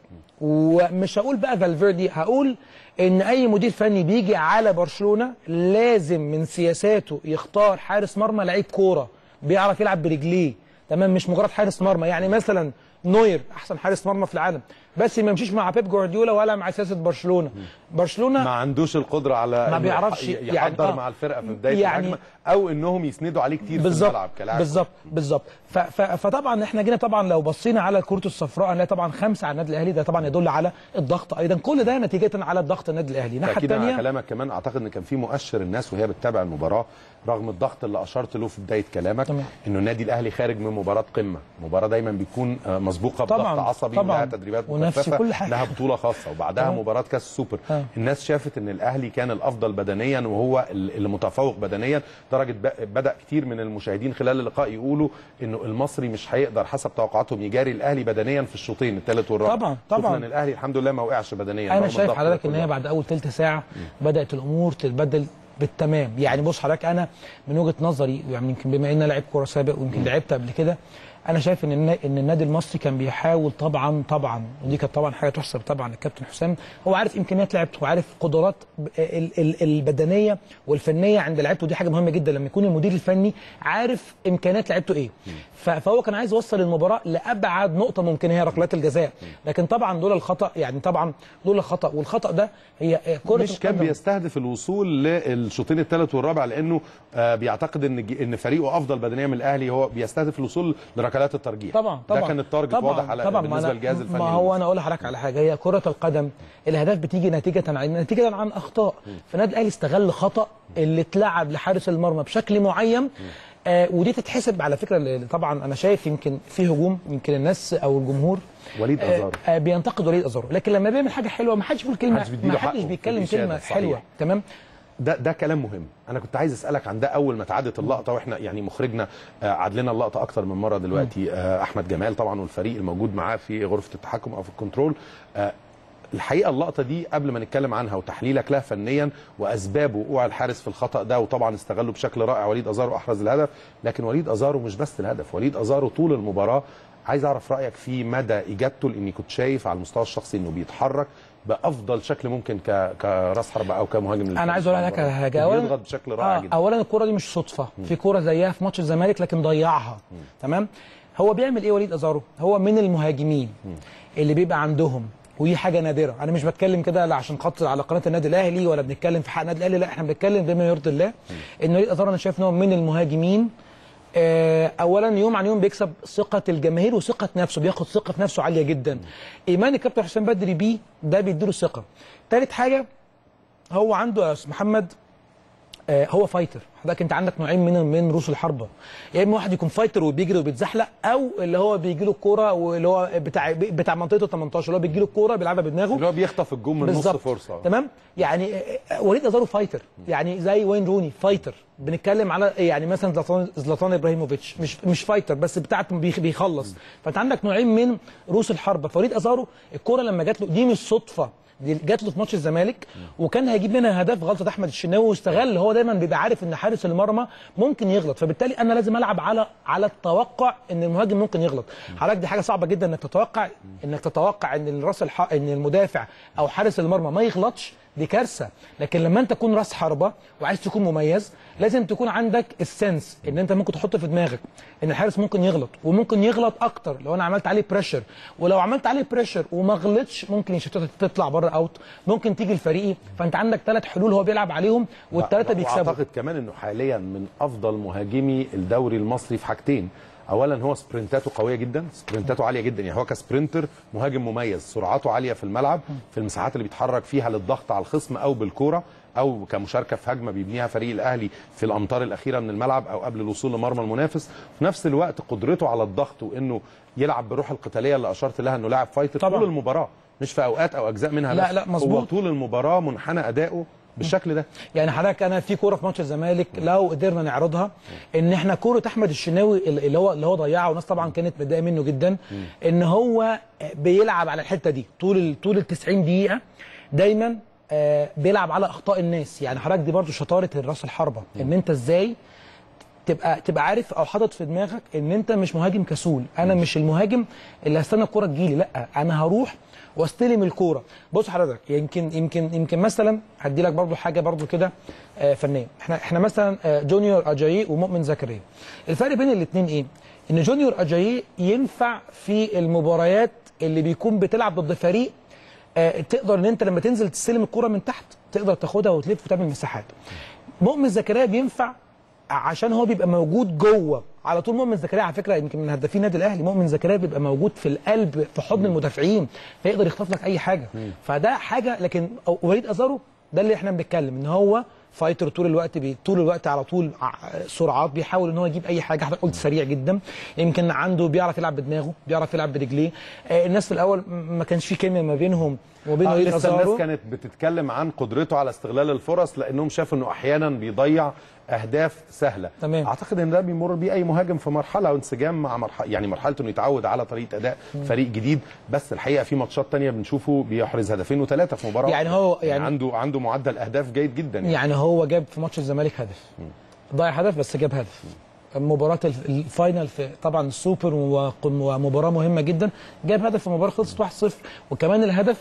ومش هقول بقى فالفيردي هقول ان اي مدير فني بيجي على برشلونه لازم من سياساته يختار حارس مرمى لعيب كوره بيعرف يلعب برجليه تمام مش مجرد حارس مرمى يعني مثلا نوير احسن حارس مرمى في العالم بس ما يمشيش مع بيب جوارديولا ولا مع سياسه برشلونه برشلونه ما عندوش القدره على ما إنه بيعرفش يح- يعني يحضر آه. مع الفرقه في بدايه يعني- الهجمه او انهم يسندوا عليه كتير في بالظبط الملعب كلاعب بالظبط بالظبط ف- ف- فطبعا احنا جينا طبعا لو بصينا على الكروت الصفراء هنلاقي طبعا خمسه على النادي الاهلي ده طبعا يدل على الضغط ايضا كل ده نتيجه على الضغط النادي الاهلي الناحيه تاكيدا على الثانيه كلامك كمان اعتقد ان كان في مؤشر الناس وهي بتتابع المباراه رغم الضغط اللي اشرت له في بدايه كلامك تمام. انه النادي الاهلي خارج من مباراه قمه مباراه دايما بيكون آه، مسبوقه بضغط طبعاً، عصبي طبعاً. ولها تدريبات ونفسي مكثفه كل حاجة. لها بطوله خاصه وبعدها تمام. مباراه كاس السوبر آه. الناس شافت ان الاهلي كان الافضل بدنيا وهو اللي متفوق بدنيا درجه ب- بدا كتير من المشاهدين خلال اللقاء يقولوا انه المصري مش هيقدر حسب توقعاتهم يجاري الاهلي بدنيا في الشوطين الثالث والرابع طبعاً، طبعاً. شفنا ان الاهلي الحمد لله ما وقعش بدنيا انا رغم شايف الضغط ده حضرتك ان كله. هي بعد اول ثلث ساعه بدات الامور تتبدل بالتمام يعني بص حضرتك انا من وجهه نظري يعني يمكن بما ان انا لعيب كوره سابق ويمكن لعبت قبل كده انا شايف ان النا- ان النادي المصري كان بيحاول طبعا طبعا ودي كانت طبعا حاجه تحسب طبعا للكابتن حسام هو عارف امكانيات لعيبته وعارف قدرات ب- ال- ال- البدنيه والفنيه عند لعيبته ودي حاجه مهمه جدا لما يكون المدير الفني عارف امكانيات لعيبته ايه ف- فهو كان عايز يوصل المباراه لابعد نقطه ممكنه هي ركلات الجزاء لكن طبعا دول الخطا يعني طبعا دول الخطا والخطا ده هي كره مش كان القدم. بيستهدف الوصول للشوطين الثالث والرابع لانه آه، بيعتقد ان ج- ان فريقه افضل بدنيا من الاهلي هو بيستهدف الوصول لركلات الترجيح طبعا طبعا ده كان التارجت طبعا واضح على طبعا بالنسبه ما للجهاز أنا الفني ما هو انا اقول لحضرتك على حاجه هي كره القدم الاهداف بتيجي نتيجه عن نتيجه عن اخطاء فالنادي الاهلي استغل خطا اللي اتلعب لحارس المرمى بشكل معين آه ودي تتحسب على فكره اللي طبعا انا شايف يمكن في هجوم يمكن الناس او الجمهور وليد آه، ازارو آه بينتقد وليد ازارو لكن لما بيعمل حاجه حلوه ما حدش بيقول كلمه محدش بيديله ما حقه حدش في بيتكلم الإشادة، كلمه صحيح. حلوه تمام ده ده كلام مهم انا كنت عايز اسالك عن ده اول ما اتعادت اللقطه واحنا يعني مخرجنا آه، عاد لنا اللقطه اكتر من مره دلوقتي آه، احمد جمال طبعا والفريق الموجود معاه في غرفه التحكم او في الكنترول آه، الحقيقه اللقطه دي قبل ما نتكلم عنها وتحليلك لها فنيا واسباب وقوع الحارس في الخطا ده وطبعا استغله بشكل رائع وليد ازارو احرز الهدف لكن وليد ازارو مش بس الهدف وليد ازارو طول المباراه عايز اعرف رايك في مدى اجابته لاني كنت شايف على المستوى الشخصي انه بيتحرك بافضل شكل ممكن ك... كراس حربه او كمهاجم انا عايز اقول لك على حاجه اولا بيضغط بشكل رائع آه جدا اولا الكره دي مش صدفه في كوره زيها في ماتش الزمالك لكن ضيعها تمام هو بيعمل ايه وليد ازارو هو من المهاجمين اللي بيبقى عندهم ودي حاجه نادره انا مش بتكلم كده لا عشان خاطر على قناه النادي الاهلي ولا بنتكلم في حق النادي الاهلي لا احنا بنتكلم بما يرضي الله ان وليد ازارو انا شايف ان هو من المهاجمين آه، اولا يوم عن يوم بيكسب ثقه الجماهير وثقه نفسه بياخد ثقه في نفسه عاليه جدا ايمان الكابتن حسام بدري بيه ده بيديله ثقه ثالث حاجه هو عنده يا استاذ محمد آه، هو فايتر حضرتك انت عندك نوعين من من رؤوس الحربه يا اما واحد يكون فايتر وبيجري وبيتزحلق او اللي هو بيجي له الكوره واللي هو بتاع بتاع منطقه ال 18 اللي هو بيجي له الكوره بيلعبها بدماغه اللي هو بيخطف الجون من نص بالظبط. فرصه تمام يعني آه، آه، وليد ازارو فايتر يعني زي وين روني فايتر بنتكلم على يعني مثلا زلاتان زلاتان ابراهيموفيتش مش مش فايتر بس بتاعته بيخ- بيخلص فانت عندك نوعين من رؤوس الحربه فوليد ازارو الكوره لما جات له دي مش صدفه دي جات له في ماتش الزمالك وكان هيجيب منها هدف غلطه احمد الشناوي واستغل هو دايما بيبقى عارف ان حارس المرمى ممكن يغلط فبالتالي انا لازم العب على على التوقع ان المهاجم ممكن يغلط حضرتك دي حاجه صعبه جدا انك تتوقع انك تتوقع ان الراس الح... ان المدافع او حارس المرمى ما يغلطش دي كارثه لكن لما انت تكون راس حربه وعايز تكون مميز لازم تكون عندك السنس ان انت ممكن تحط في دماغك ان الحارس ممكن يغلط وممكن يغلط اكتر لو انا عملت عليه بريشر ولو عملت عليه بريشر وما غلطش ممكن يشتتك تطلع بره اوت ممكن تيجي الفريقي فانت عندك ثلاث حلول هو بيلعب عليهم والثلاثه بيكسبوا واعتقد كمان انه حاليا من افضل مهاجمي الدوري المصري في حاجتين اولا هو سبرنتاته قويه جدا سبرنتاته عاليه جدا يعني هو كسبرنتر مهاجم مميز سرعته عاليه في الملعب في المساحات اللي بيتحرك فيها للضغط على الخصم او بالكوره او كمشاركه في هجمه بيبنيها فريق الاهلي في الامتار الاخيره من الملعب او قبل الوصول لمرمى المنافس في نفس الوقت قدرته على الضغط وانه يلعب بروح القتاليه اللي اشرت لها انه لاعب فايتر طبعاً. طول المباراه مش في اوقات او اجزاء منها لا، بس. لا، مظبوط. هو طول المباراه منحنى اداؤه بالشكل ده يعني حضرتك انا في كوره في ماتش الزمالك لو قدرنا نعرضها ان احنا كوره احمد الشناوي اللي هو اللي هو ضيعها والناس طبعا كانت متضايقه منه جدا ان هو بيلعب على الحته دي طول ال- طول ال 90 دقيقه دايما آه، بيلعب على اخطاء الناس يعني حضرتك دي برضو شطاره الراس الحربه ان انت ازاي تبقى تبقى عارف او حاطط في دماغك ان انت مش مهاجم كسول انا مش المهاجم اللي هستنى الكوره تجيلي لا انا هروح واستلم الكوره بص حضرتك يمكن يمكن يمكن مثلا هدي لك برضو حاجه برضو كده آه، فنيه احنا احنا مثلا آه، جونيور اجايي ومؤمن زكريا الفرق بين الاثنين ايه ان جونيور اجايي ينفع في المباريات اللي بيكون بتلعب ضد فريق آه، تقدر ان انت لما تنزل تستلم الكرة من تحت تقدر تاخدها وتلف وتعمل مساحات مؤمن زكريا بينفع عشان هو بيبقى موجود جوه على طول مؤمن زكريا على فكره يمكن من هدافين النادي الاهلي مؤمن زكريا بيبقى موجود في القلب في حضن المدافعين فيقدر يخطف لك اي حاجه فده حاجه لكن وليد ازارو ده اللي احنا بنتكلم ان هو فايتر طول الوقت بي طول الوقت على طول ع- سرعات بيحاول ان هو يجيب اي حاجه حضرتك قلت سريع جدا يمكن عنده بيعرف يلعب بدماغه بيعرف يلعب برجليه آه، الناس في الاول م- ما كانش في كيمياء ما بينهم وبين آه وليد لسه ازارو الناس كانت بتتكلم عن قدرته على استغلال الفرص لانهم شافوا انه احيانا بيضيع اهداف سهله تمام. اعتقد ان ده بيمر بيه اي مهاجم في مرحله وانسجام مع مرحله يعني مرحله انه يتعود على طريقه اداء فريق جديد بس الحقيقه في ماتشات تانية بنشوفه بيحرز هدفين وثلاثه في مباراه يعني واحدة. هو- يعني- عنده عنده معدل اهداف جيد جدا يعني. يعني هو جاب في ماتش الزمالك هدف ضيع هدف بس جاب هدف مباراة الف- الفاينل في طبعا السوبر وقم- ومباراة مهمة جدا جاب هدف في مباراة خلصت 1-0 وكمان الهدف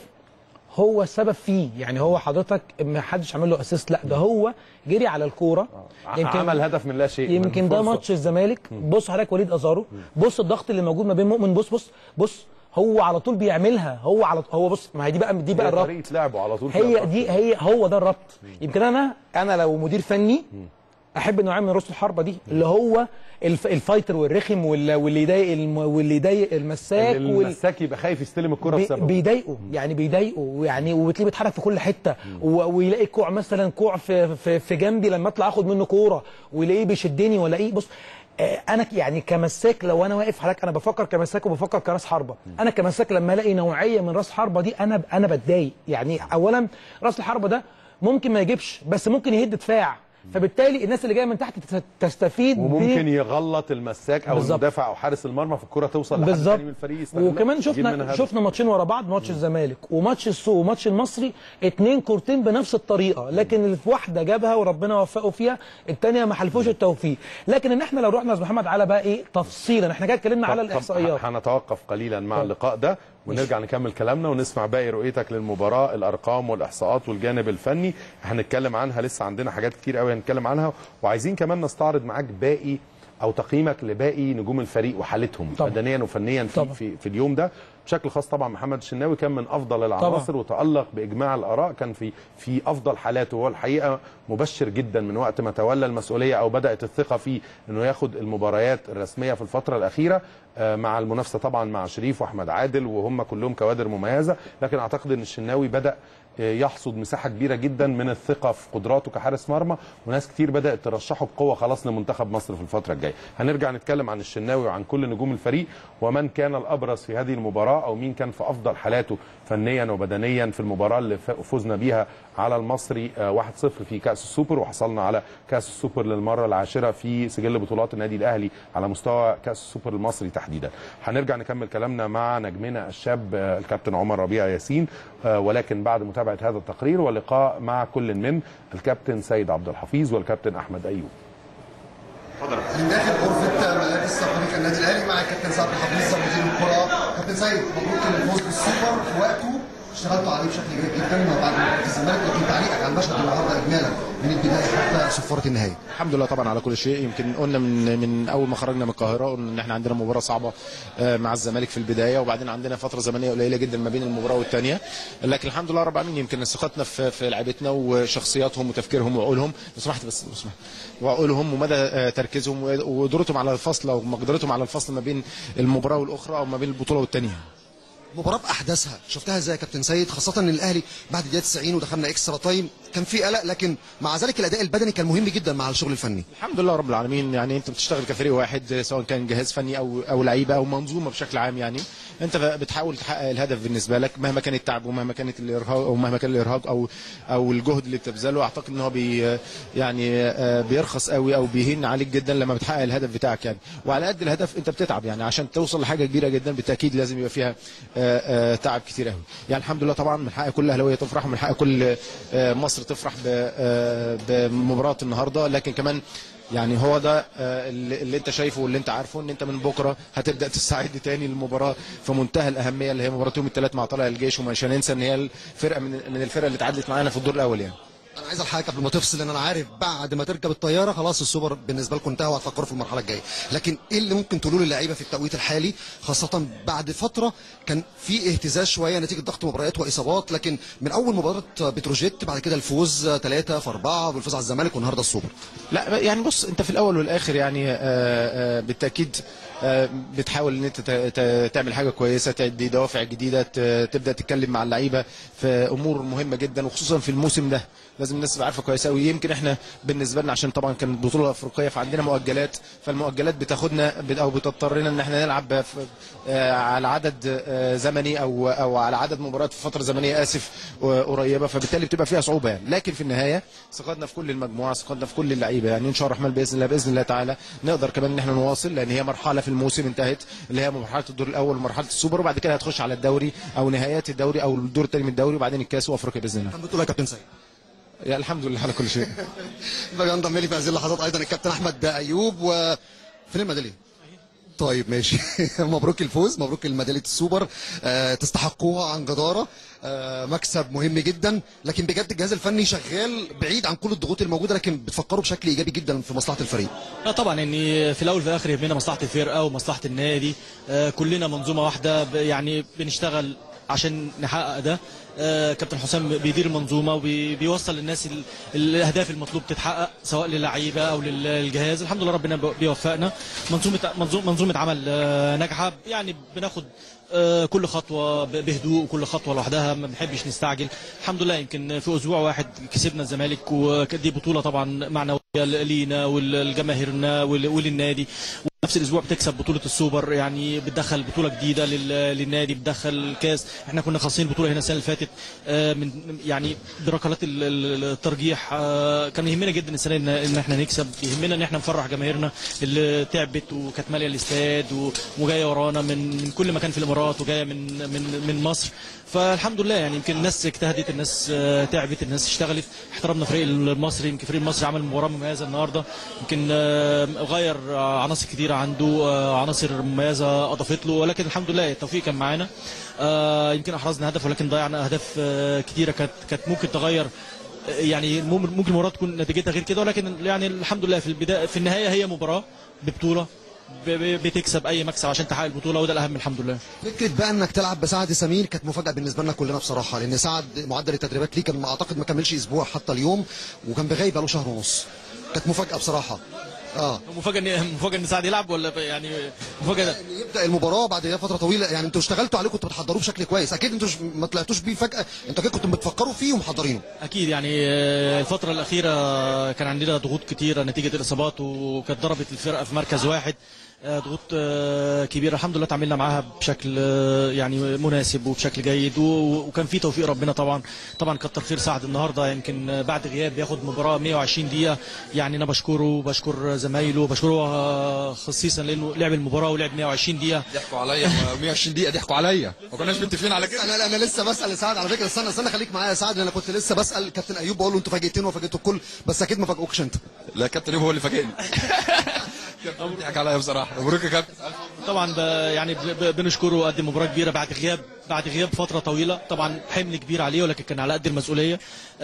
هو السبب فيه يعني هو حضرتك ما حدش عمل له اسيست لا ده هو جري على الكورة ع- عمل هدف من لا شيء يمكن من ده فرصة. ماتش الزمالك بص حضرتك وليد ازارو بص الضغط اللي موجود ما بين مؤمن بص بص بص هو على طول بيعملها هو على هو بص ما هي دي بقى دي بقى هي الربط طريقه لعبه على طول فيها هي ربط. دي هي هو ده الربط يمكن انا انا لو مدير فني احب انه يعمل رؤوس الحربه دي اللي هو الف الفايتر والرخم وال- واللي يضايق الم- واللي يضايق المساك وال... المساك يبقى خايف يستلم الكره بي- بسببه بيضايقه يعني بيضايقه يعني وبتلاقيه بيتحرك في كل حته و- ويلاقي كوع مثلا كوع في في, في جنبي لما اطلع اخد منه كوره ويلاقيه بيشدني والاقيه بص آه، انا ك- يعني كمساك لو انا واقف حضرتك انا بفكر كمساك وبفكر كراس حربه انا كمساك لما الاقي نوعيه من راس حربه دي انا انا بتضايق يعني اولا راس الحربه ده ممكن ما يجيبش بس ممكن يهد دفاع فبالتالي الناس اللي جايه من تحت تت- تستفيد وممكن يغلط المساك او بالظبط. المدافع او حارس المرمى في الكره توصل لحد بالظبط تاني من الفريق يستغلها، وكمان يجيب منها شفنا هدف. شفنا ماتشين ورا بعض ماتش الزمالك وماتش السو وماتش المصري اتنين كورتين بنفس الطريقه لكن اللي في واحده جابها وربنا وفقه فيها الثانيه ما حلفوش التوفيق لكن ان احنا لو رحنا يا أستاذ محمد على بقى ايه تفصيلا احنا كده اتكلمنا على طب- طب الاحصائيات هنتوقف قليلا مع اللقاء ده ونرجع نكمل كلامنا ونسمع باقي رؤيتك للمباراه الارقام والاحصاءات والجانب الفني هنتكلم عنها لسه عندنا حاجات كتير قوي هنتكلم عنها وعايزين كمان نستعرض معاك باقي او تقييمك لباقي نجوم الفريق وحالتهم طبعا. بدنيا وفنيا في, طبعا. في في اليوم ده بشكل خاص طبعا محمد الشناوي كان من افضل العناصر وتالق باجماع الاراء كان في في افضل حالاته هو الحقيقه مبشر جدا من وقت ما تولى المسؤوليه او بدات الثقه فيه انه ياخد المباريات الرسميه في الفتره الاخيره آه، مع المنافسه طبعا مع شريف واحمد عادل وهم كلهم كوادر مميزه لكن اعتقد ان الشناوي بدا يحصد مساحه كبيره جدا من الثقه في قدراته كحارس مرمى وناس كتير بدات ترشحه بقوه خلاص لمنتخب مصر في الفتره الجايه هنرجع نتكلم عن الشناوي وعن كل نجوم الفريق ومن كان الابرز في هذه المباراه او مين كان في افضل حالاته فنيا وبدنيا في المباراه اللي ف- فزنا بيها على المصري آه، 1-0 في كاس السوبر وحصلنا على كاس السوبر للمره العاشره في سجل بطولات النادي الاهلي على مستوى كاس السوبر المصري تحديدا هنرجع نكمل كلامنا مع نجمنا الشاب آه، الكابتن عمر ربيع ياسين آه، ولكن بعد متابعه هذا التقرير ولقاء مع كل من الكابتن سيد عبد الحفيظ والكابتن احمد ايوب من داخل غرفة ملابس فريق النادي الأهلي مع الكابتن سعد الحفيظ مدير الكرة كابتن سيد مبروك الفوز بالسوبر في وقته اشتغلتوا عليه بشكل جيد جدا بعد مباراة الزمالك لكن تعليقك على المشهد النهارده إجمالا من البداية حتى صفارة النهاية الحمد لله طبعا على كل شيء يمكن قلنا من من اول ما خرجنا من القاهره قلنا ان احنا عندنا مباراه صعبه آه، مع الزمالك في البدايه وبعدين عندنا فتره زمنيه قليله جدا ما بين المباراه والثانيه لكن الحمد لله رب العالمين يمكن ثقتنا في في لعيبتنا وشخصياتهم وتفكيرهم وعقولهم لو سمحت بس لو سمحت وعقولهم ومدى آه، تركيزهم وقدرتهم على الفصل او مقدرتهم على الفصل ما بين المباراه والاخرى او ما بين البطوله والثانيه مباراة بأحداثها شفتها ازاي يا كابتن سيد خاصة ان الأهلي بعد دقيقة 90 ودخلنا اكسترا تايم كان في قلق لكن مع ذلك الأداء البدني كان مهم جدا مع الشغل الفني الحمد لله رب العالمين يعني انت بتشتغل كفريق واحد سواء كان جهاز فني او او لعيبه او منظومه بشكل عام يعني انت بتحاول تحقق الهدف بالنسبه لك مهما كان التعب ومهما كانت الارهاق او مهما كان الارهاق او او الجهد اللي بتبذله اعتقد ان هو بي يعني آه، بيرخص قوي او بيهين عليك جدا لما بتحقق الهدف بتاعك يعني وعلى قد الهدف انت بتتعب يعني عشان توصل لحاجه كبيره جدا بالتاكيد لازم يبقى فيها آه، آه، تعب كتير قوي يعني الحمد لله طبعا من حق كل اهلاويه تفرح ومن حق كل آه، مصر تفرح ب- آه، بمباراه النهارده لكن كمان يعني هو ده آه، اللي اللي انت شايفه واللي انت عارفه ان انت من بكره هتبدا تستعد تاني للمباراه في منتهى الاهميه اللي هي مباراه يوم الثلاث مع طلائع الجيش ومش هننسى ان هي الفرقه من من الفرق اللي اتعادلت معانا في الدور الاول يعني انا عايز الحقك قبل ما تفصل لان انا عارف بعد ما تركب الطياره خلاص السوبر بالنسبه لكم انتهى وهتفكروا في المرحله الجايه لكن ايه اللي ممكن تقولوا للعيبه في التوقيت الحالي خاصه بعد فتره كان في اهتزاز شويه نتيجه ضغط مباريات واصابات لكن من اول مباراه بتروجيت بعد كده الفوز ثلاثة في أربعة والفوز على الزمالك والنهارده السوبر لا يعني بص انت في الاول والاخر يعني آه، آه، بالتاكيد آه، بتحاول ان انت ت- ت- تعمل حاجه كويسه تدي دوافع جديده ت- تبدا تتكلم مع اللعيبه في امور مهمه جدا وخصوصا في الموسم ده لازم الناس تبقى عارفه كويس قوي يمكن احنا بالنسبه لنا عشان طبعا كانت بطوله افريقيه فعندنا مؤجلات فالمؤجلات بتاخدنا بت- او بتضطرنا ان احنا نلعب في- آه، على عدد آه، زمني او او على عدد مباريات في فتره زمنيه اسف آه، قريبه فبالتالي بتبقى فيها صعوبه يعني لكن في النهايه ثقتنا في كل المجموعه ثقتنا في كل اللعيبه يعني ان شاء الله الرحمن باذن الله باذن الله تعالى نقدر كمان ان احنا نواصل لان هي مرحله في الموسم انتهت اللي هي مرحله الدور الاول ومرحله السوبر وبعد كده هتخش على الدوري او نهايات الدوري او الدور الثاني من الدوري وبعدين الكاس وافريقيا باذن الله كان بتقول يا كابتن سيد يا الحمد لله على كل شيء بقى ينضم لي في هذه اللحظات ايضا الكابتن احمد ايوب و فين الميداليه؟ طيب ماشي مبروك الفوز مبروك الميداليه السوبر أه تستحقوها عن جداره أه مكسب مهم جدا لكن بجد الجهاز الفني شغال بعيد عن كل الضغوط الموجوده لكن بتفكروا بشكل ايجابي جدا في مصلحه الفريق لا طبعا ان في الاول وفي الاخر يهمنا مصلحه الفرقه ومصلحه النادي آه، كلنا منظومه واحده ب- يعني بنشتغل عشان نحقق ده آه، كابتن حسام بيدير المنظومه وبيوصل للناس ال- الاهداف المطلوب تتحقق سواء للعيبه او للجهاز الحمد لله ربنا بيوفقنا منظومه منظومه منظومه عمل آه، ناجحه يعني بناخد آه، كل خطوه ب- بهدوء وكل خطوه لوحدها ما بنحبش نستعجل الحمد لله يمكن في اسبوع واحد كسبنا الزمالك ودي بطوله طبعا معنويه لينا ولجماهيرنا ول- وللنادي نفس الاسبوع بتكسب بطوله السوبر يعني بتدخل بطوله جديده لل- للنادي بتدخل كاس احنا كنا خاصين البطوله هنا السنه اللي فاتت آه، من يعني بركلات ال- ال- الترجيح آه، كان يهمنا جدا السنه ان ان احنا نكسب يهمنا ان احنا نفرح جماهيرنا اللي تعبت وكانت ماليه الاستاد و- وجايه ورانا من من كل مكان في الامارات وجايه من من من مصر فالحمد لله يعني يمكن الناس اجتهدت الناس آه، تعبت الناس اشتغلت احترمنا فريق المصري يمكن فريق المصري عمل مباراه مميزه النهارده يمكن آه، غير آه، عناصر كتير كتيره عنده آه، عناصر مميزه اضافت له ولكن الحمد لله التوفيق كان معانا آه، يمكن احرزنا هدف ولكن ضيعنا اهداف آه، كتيره كانت كانت ممكن تغير آه، يعني مم- ممكن المباراه تكون نتيجتها غير كده ولكن يعني الحمد لله في البدايه في النهايه هي مباراه ببطوله ب- ب- بتكسب اي مكسب عشان تحقق البطوله وده الاهم الحمد لله فكره بقى انك تلعب بسعد سمير كانت مفاجاه بالنسبه لنا كلنا بصراحه لان سعد معدل التدريبات ليه كان اعتقد ما كملش اسبوع حتى اليوم وكان بغايب بقاله شهر ونص كانت مفاجاه بصراحه اه مفاجاه ان مفاجاه ان سعد يلعب ولا يعني مفاجاه ده إن يبدا المباراه بعد فتره طويله يعني انتوا اشتغلتوا عليه كنتوا بتحضروه بشكل كويس اكيد انتوا مش- ما طلعتوش بيه فجاه انتوا اكيد كنتوا بتفكروا فيه ومحضرينه اكيد يعني آه، الفتره الاخيره كان عندنا ضغوط كتيره نتيجه الاصابات وكانت ضربت الفرقه في مركز واحد آه، ضغوط آه، كبيره الحمد لله تعاملنا معاها بشكل آه، يعني مناسب وبشكل جيد و- وكان في توفيق ربنا طبعا طبعا كتر خير سعد النهارده يمكن آه، بعد غياب بياخد مباراه 120 دقيقه يعني انا بشكره وبشكر زمايله بشكره آه، خصيصا لانه لعب المباراه ولعب 120 دقيقه ضحكوا عليا 120 دقيقه ضحكوا عليا ما كناش متفقين على كده انا انا لسه بسال سعد على فكره استنى استنى خليك معايا يا سعد لان انا كنت لسه بسال كابتن ايوب بقول له انتوا فاجئتونا وفاجئتوا الكل بس اكيد ما فاجئوكش انت لا كابتن ايوب هو اللي فاجئني كابتن ضحك عليا بصراحه مبروك يا كابتن طبعا ب يعني ب- ب- بنشكره قدم مباراه كبيره بعد غياب بعد غياب فتره طويله طبعا حمل كبير عليه ولكن كان على قد المسؤوليه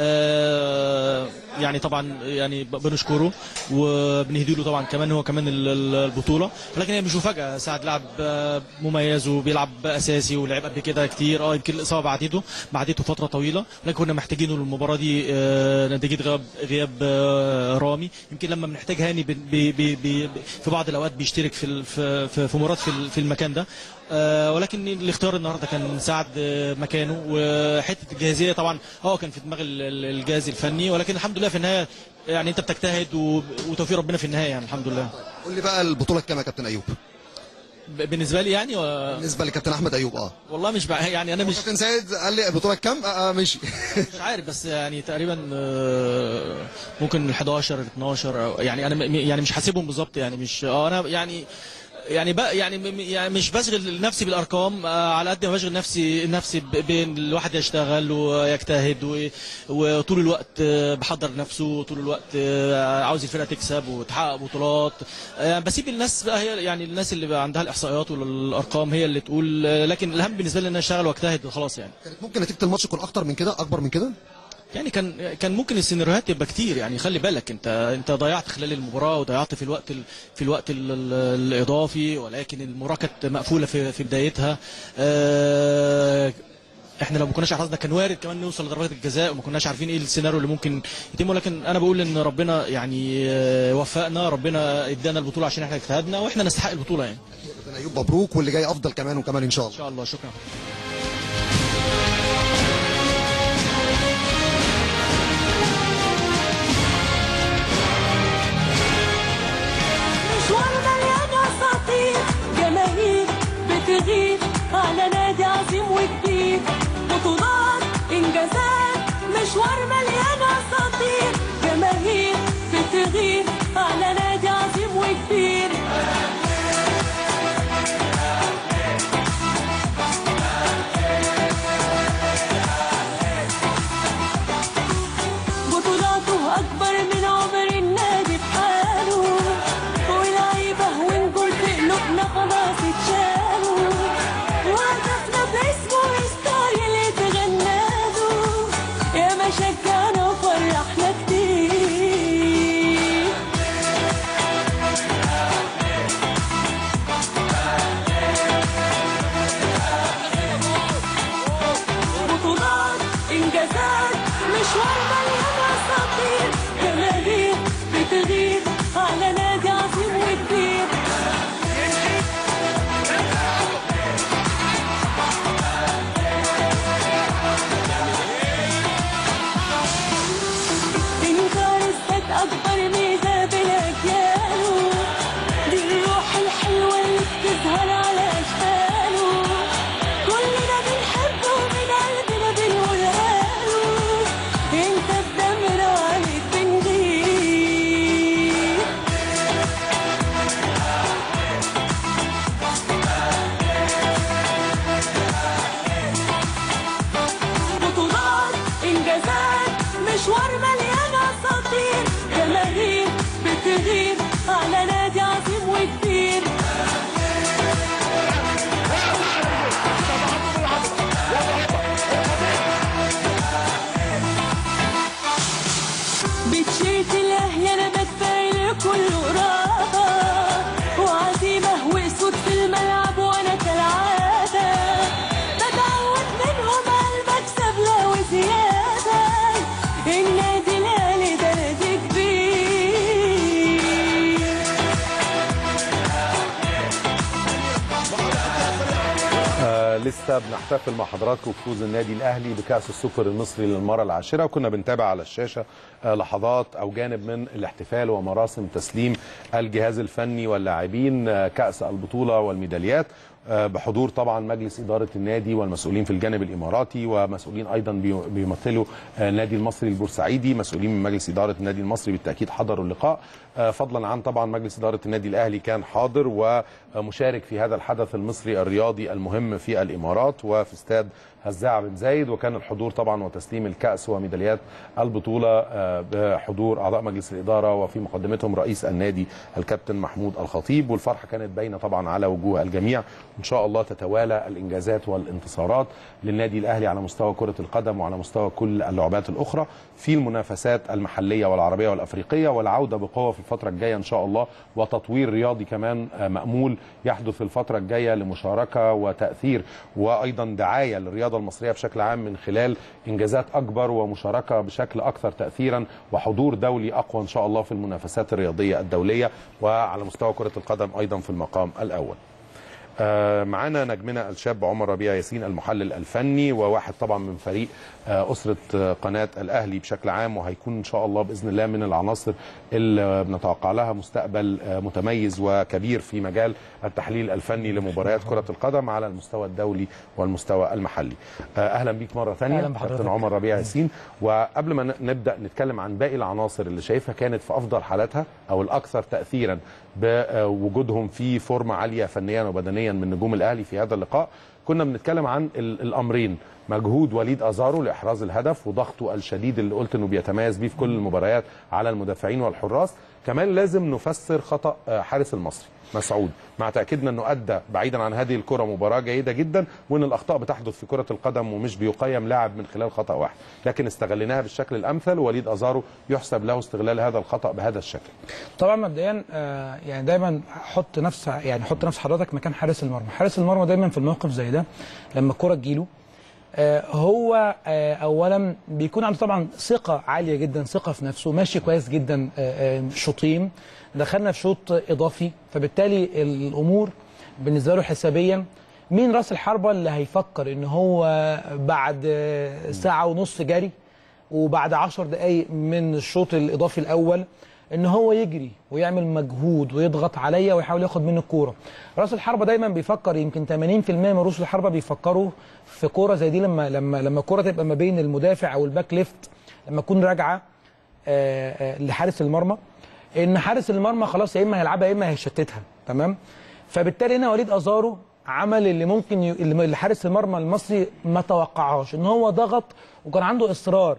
آه يعني طبعا يعني ب- بنشكره وبنهدي له طبعا كمان هو كمان ال- ال- البطوله ولكن هي مش مفاجاه سعد لاعب آه، مميز وبيلعب اساسي ولعب قبل كده كتير اه يمكن الاصابه بعدته بعدته فتره طويله لكن كنا محتاجينه للمباراه دي آه، نتيجه غياب غياب آه، رامي يمكن لما بنحتاج هاني بن- بي بي بي في بعض الاوقات بيشترك في ال- في في في مباراه في ال- في المكان ده آه، ولكن الاختيار النهارده كان سعد آه، مكانه وحته الجاهزيه طبعا اه كان في دماغ ال- ال- الجهاز الفني ولكن الحمد لله في النهايه يعني انت بتجتهد و- وتوفيق ربنا في النهايه يعني الحمد لله قول لي بقى البطوله كام يا كابتن ايوب ب- بالنسبه لي يعني و- بالنسبه لكابتن احمد ايوب اه والله مش بع- يعني انا مش كابتن سيد قال لي البطوله كام آه, آه ماشي مش عارف بس يعني تقريبا آه، ممكن ال 11 ال 12 أو- يعني انا م- يعني مش حاسبهم بالظبط يعني مش اه انا يعني يعني بقى يعني م- يعني مش بشغل نفسي بالارقام آه، على قد ما بشغل نفسي نفسي ب- بين الواحد يشتغل ويجتهد و- وطول الوقت آه، بحضر نفسه طول الوقت آه، عاوز الفرقه تكسب وتحقق بطولات آه، بسيب الناس بقى هي يعني الناس اللي بقى عندها الاحصائيات والارقام هي اللي تقول آه، لكن الاهم بالنسبه لي ان انا اشتغل واجتهد وخلاص يعني كانت ممكن نتيجه الماتش تكون اكتر من كده اكبر من كده يعني كان كان ممكن السيناريوهات تبقى كتير يعني خلي بالك انت انت ضيعت خلال المباراه وضيعت في الوقت ال في الوقت ال ال الاضافي ولكن المباراه كانت مقفوله في في بدايتها اه احنا لو ما كناش حظنا كان وارد كمان نوصل لضربات الجزاء وما كناش عارفين ايه السيناريو اللي ممكن يتم ولكن انا بقول ان ربنا يعني اه، وفقنا ربنا ادانا البطوله عشان احنا اجتهدنا واحنا نستحق البطوله يعني كابتن ايوب مبروك واللي جاي افضل كمان وكمان ان شاء ان الله شاء الله شكرا مشوار مليان اساطير جماهير بتغير على نادي عظيم وكبير بطولات انجازات مشوار مليان اساطير جماهير بتغير على نادي عظيم وكبير بطولاته أكبر من عمر النادي بحاله ولعيبة ونجول في قلوبنا خلاص اتشالوا وهتفنا باسمه ستار اللي تغناله يا ما شجعنا وفرحنا كتير بطولات انجازات مشوار مليان اساطير جماهير بتغير على نادي عظيم وكبير انكار الذات اكبر ميزه بالاجيال دي الروح الحلوه اللي بتظهر على اشكاله كلنا بنحبه ومن قلبنا بنقولها له انت بدمنا عليك بنغير بطولات انجازات مشوار مليان اساطير جماهير بتغير لسه بنحتفل مع حضراتكم بفوز النادي الاهلي بكاس السوبر المصري للمره العاشره وكنا بنتابع على الشاشه آه، لحظات او جانب من الاحتفال ومراسم تسليم الجهاز الفني واللاعبين آه، كاس البطوله والميداليات آه، بحضور طبعا مجلس اداره النادي والمسؤولين في الجانب الاماراتي ومسؤولين ايضا بي- بيمثلوا آه، النادي المصري البورسعيدي مسؤولين من مجلس اداره النادي المصري بالتاكيد حضروا اللقاء آه، فضلا عن طبعا مجلس اداره النادي الاهلي كان حاضر ومشارك في هذا الحدث المصري الرياضي المهم في الامارات وفي استاد هزاع بن زايد وكان الحضور طبعا وتسليم الكاس وميداليات البطوله آه، بحضور اعضاء مجلس الاداره وفي مقدمتهم رئيس النادي الكابتن محمود الخطيب والفرحه كانت باينه طبعا على وجوه الجميع ان شاء الله تتوالى الانجازات والانتصارات للنادي الاهلي على مستوى كره القدم وعلى مستوى كل اللعبات الاخرى في المنافسات المحليه والعربيه والافريقيه والعوده بقوه في الفتره الجايه ان شاء الله وتطوير رياضي كمان آه، مامول يحدث في الفتره الجايه لمشاركه وتاثير وايضا دعايه للرياضه المصريه بشكل عام من خلال انجازات اكبر ومشاركه بشكل اكثر تاثيرا وحضور دولي اقوى ان شاء الله في المنافسات الرياضيه الدوليه وعلى مستوى كره القدم ايضا في المقام الاول. آه، معانا نجمنا الشاب عمر ربيع ياسين المحلل الفني وواحد طبعا من فريق آه، أسرة آه، قناة الأهلي بشكل عام وهيكون إن شاء الله بإذن الله من العناصر اللي بنتوقع لها مستقبل آه، متميز وكبير في مجال التحليل الفني لمباريات كرة القدم على المستوى الدولي والمستوى المحلي آه، أهلا بيك مرة ثانية أهلا بحضرتك. كابتن عمر ربيع ياسين وقبل ما ن- نبدأ نتكلم عن باقي العناصر اللي شايفها كانت في أفضل حالاتها أو الأكثر تأثيرا بوجودهم في فورمة عالية فنيا وبدنيا من نجوم الأهلي في هذا اللقاء كنا بنتكلم عن ال- الأمرين مجهود وليد أزارو لإحراز الهدف وضغطه الشديد اللي قلت إنه بيتميز بيه في كل المباريات على المدافعين والحراس كمان لازم نفسر خطأ آه، حارس المصري مسعود مع تأكيدنا أنه أدى بعيدا عن هذه الكرة مباراة جيدة جدا وأن الأخطاء بتحدث في كرة القدم ومش بيقيم لاعب من خلال خطأ واحد لكن استغليناها بالشكل الأمثل ووليد أزارو يحسب له استغلال هذا الخطأ بهذا الشكل طبعا مبدئيا آه، يعني دايما حط نفس يعني حط نفس حضرتك مكان حارس المرمى حارس المرمى دايما في الموقف زي ده لما الكره تجيله آه، هو آه، اولا بيكون عنده طبعا ثقه عاليه جدا ثقه في نفسه ماشي كويس جدا آه، آه، شوطين دخلنا في شوط اضافي فبالتالي الامور بالنسبه له حسابيا مين راس الحربه اللي هيفكر ان هو بعد آه، ساعه ونص جري وبعد عشر دقايق من الشوط الاضافي الاول ان هو يجري ويعمل مجهود ويضغط عليا ويحاول ياخد مني الكوره راس الحربه دايما بيفكر يمكن 80% من رؤوس الحربه بيفكروا في كوره زي دي لما لما لما الكوره تبقى ما بين المدافع او الباك ليفت لما تكون راجعه آه، آه، لحارس المرمى ان حارس المرمى خلاص يا اما هيلعبها يا اما هيشتتها تمام فبالتالي هنا وليد ازارو عمل اللي ممكن ي... اللي حارس المرمى المصري ما توقعهاش ان هو ضغط وكان عنده اصرار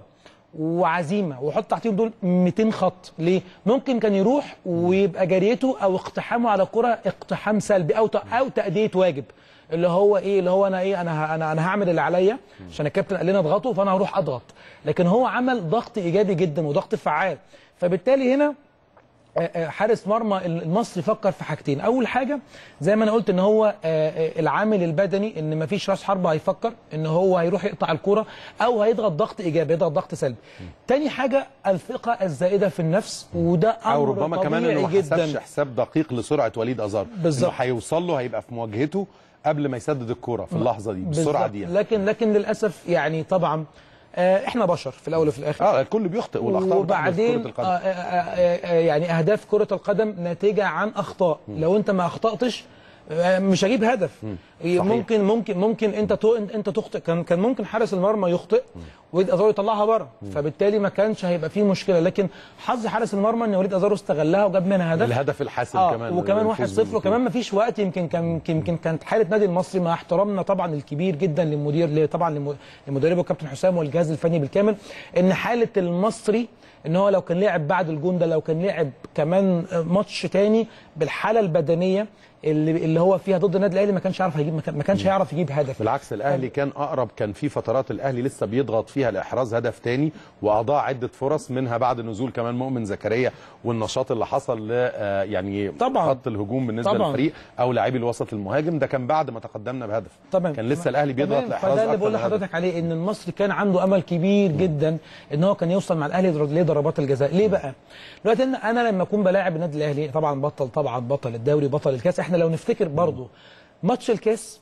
وعزيمه وحط تحتيهم دول 200 خط ليه ممكن كان يروح ويبقى جريته او اقتحامه على كره اقتحام سلبي او ت- او تاديه واجب اللي هو ايه اللي هو انا ايه انا ه- انا انا هعمل اللي عليا عشان الكابتن قال لنا اضغطوا فانا هروح اضغط لكن هو عمل ضغط ايجابي جدا وضغط فعال فبالتالي هنا آه، آه، حارس مرمى المصري فكر في حاجتين اول حاجه زي ما انا قلت ان هو آه، آه، العامل البدني ان مفيش راس حربه هيفكر ان هو هيروح يقطع الكوره او هيضغط ضغط ايجابي يضغط ضغط سلبي تاني حاجه الثقه الزائده في النفس وده امر او ربما كمان طبيعي انه ما حسبش جدا حساب دقيق لسرعه وليد ازار بالظبط. انه هيوصل له هيبقى في مواجهته قبل ما يسدد الكوره في اللحظه دي بالسرعه بالظبط. دي يعني. لكن لكن للاسف يعني طبعا آه، احنا بشر في الاول وفي الاخر اه الكل بيخطئ والاخطاء بتحدث في وبعدين كره القدم آه، آه، آه، آه، يعني اهداف كره القدم ناتجه عن اخطاء لو انت ما اخطاتش آه، مش هجيب هدف صحيح. ممكن ممكن ممكن انت تو انت تخطئ كان كان ممكن حارس المرمى يخطئ وليد ازارو يطلعها بره فبالتالي ما كانش هيبقى فيه مشكله لكن حظ حارس المرمى ان وليد ازارو استغلها وجاب منها هدف الهدف الحاسم اه كمان وكمان للفوز 1-0 وكمان ما فيش وقت يمكن كان يمكن كانت حاله نادي المصري مع احترامنا طبعا الكبير جدا للمدير ل- طبعا لم- لمدربه الكابتن حسام والجهاز الفني بالكامل ان حاله المصري ان هو لو كان لعب بعد الجون ده لو كان لعب كمان ماتش تاني بالحاله البدنيه اللي اللي هو فيها ضد النادي الاهلي ما كانش يعرف يجيب ما كان- ما كانش هيعرف يجيب هدف بالعكس الاهلي كان اقرب كان في فترات الاهلي لسه بيضغط فيها لاحراز هدف تاني واضاع عده فرص منها بعد نزول كمان مؤمن زكريا والنشاط اللي حصل ل آه، يعني طبعاً. خط الهجوم بالنسبه طبعاً. للفريق او لاعبي الوسط المهاجم ده كان بعد ما تقدمنا بهدف تمام كان لسه الاهلي بيضغط تمام. لاحراز فده اللي اكتر بقول من هدف. لحضرتك عليه ان المصري كان عنده امل كبير جدا ان هو كان يوصل مع الاهلي در- لضربات الجزاء ليه بقى دلوقتي إن انا لما اكون بلاعب النادي الاهلي طبعا بطل طبعا بطل الدوري بطل الكاس احنا لو نفتكر برضو ماتش الكاس